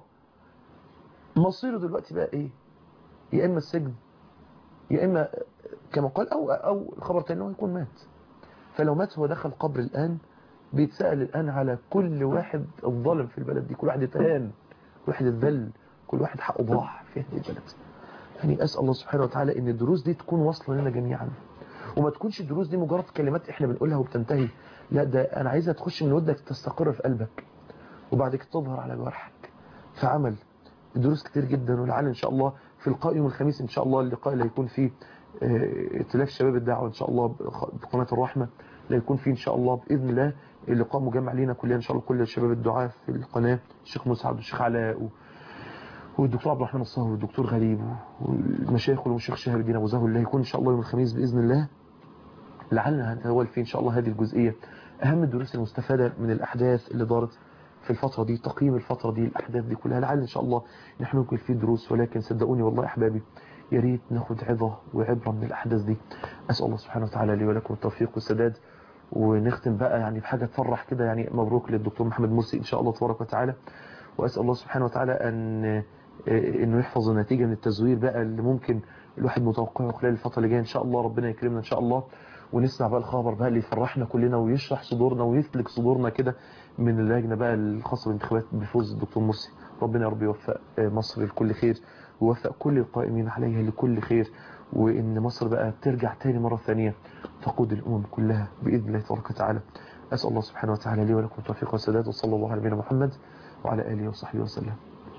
مصيره دلوقتي بقى إيه يا إما السجن يا إما كما قال أو, أو الخبر تاني أنه يكون مات فلو مات هو دخل قبر الآن بيتسأل الآن على كل واحد الظالم في البلد دي كل واحد اتهان كل واحد اتذل كل واحد حقه ضاع في هذه البلد يعني أسأل الله سبحانه وتعالى أن الدروس دي تكون واصلة لنا جميعا وما تكونش الدروس دي مجرد كلمات احنا بنقولها وبتنتهي لا ده أنا عايزها تخش من ودك تستقر في قلبك وبعد كده تظهر على جوارحك في عمل دروس كتير جدا ولعل إن شاء الله في لقاء يوم الخميس إن شاء الله اللقاء اللي هيكون فيه ائتلاف شباب الدعوة إن شاء الله بقناة الرحمة لا يكون فيه إن شاء الله بإذن الله اللقاء مجمع لينا كلنا إن شاء الله كل شباب الدعاء في القناة الشيخ مسعد والشيخ علاء و... والدكتور عبد الرحمن الصهر والدكتور غريب والمشايخ والشيخ شهاب الدين أبو زهر اللي هيكون إن شاء الله يوم الخميس بإذن الله لعلنا هنتناول فيه إن شاء الله هذه الجزئية أهم الدروس المستفادة من الأحداث اللي دارت في الفترة دي تقييم الفترة دي الأحداث دي كلها لعل إن شاء الله نحن نكون فيه دروس ولكن صدقوني والله أحبابي يا ريت ناخد عظة وعبرة من الأحداث دي أسأل الله سبحانه وتعالى لي ولكم التوفيق والسداد ونختم بقى يعني بحاجة تفرح كده يعني مبروك للدكتور محمد مرسي إن شاء الله تبارك وتعالى وأسأل الله سبحانه وتعالى أن إنه يحفظ النتيجة من التزوير بقى اللي ممكن الواحد متوقعه خلال الفترة اللي جاية إن شاء الله ربنا يكرمنا إن شاء الله ونسمع بقى الخبر بقى اللي يفرحنا كلنا ويشرح صدورنا ويسلك صدورنا كده من اللجنة بقى الخاصة بالانتخابات بفوز الدكتور مرسي ربنا يا رب يوفق مصر لكل خير ويوفق كل القائمين عليها لكل خير وإن مصر بقى ترجع تاني مرة ثانية تقود الأمم كلها بإذن الله تبارك وتعالى أسأل الله سبحانه وتعالى لي ولكم التوفيق والسداد وصلى الله على نبينا محمد وعلى آله وصحبه وسلم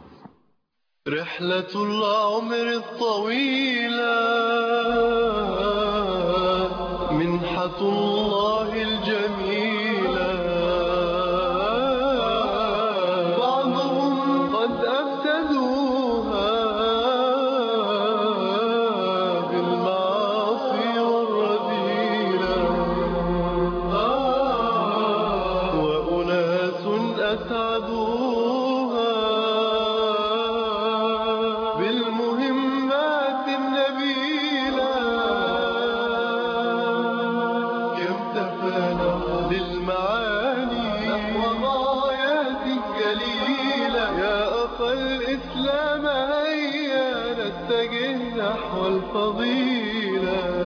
رحلة العمر الطويلة منحة الله الجميلة بعضهم قد أفسدوها بالمعاصي والرذيلة وأناس أسعدوها بالمهمات النبيلة كم تفانى للمعاني وغايات جليلة يا أخا الإسلام هيا نتجه نحو الفضيلة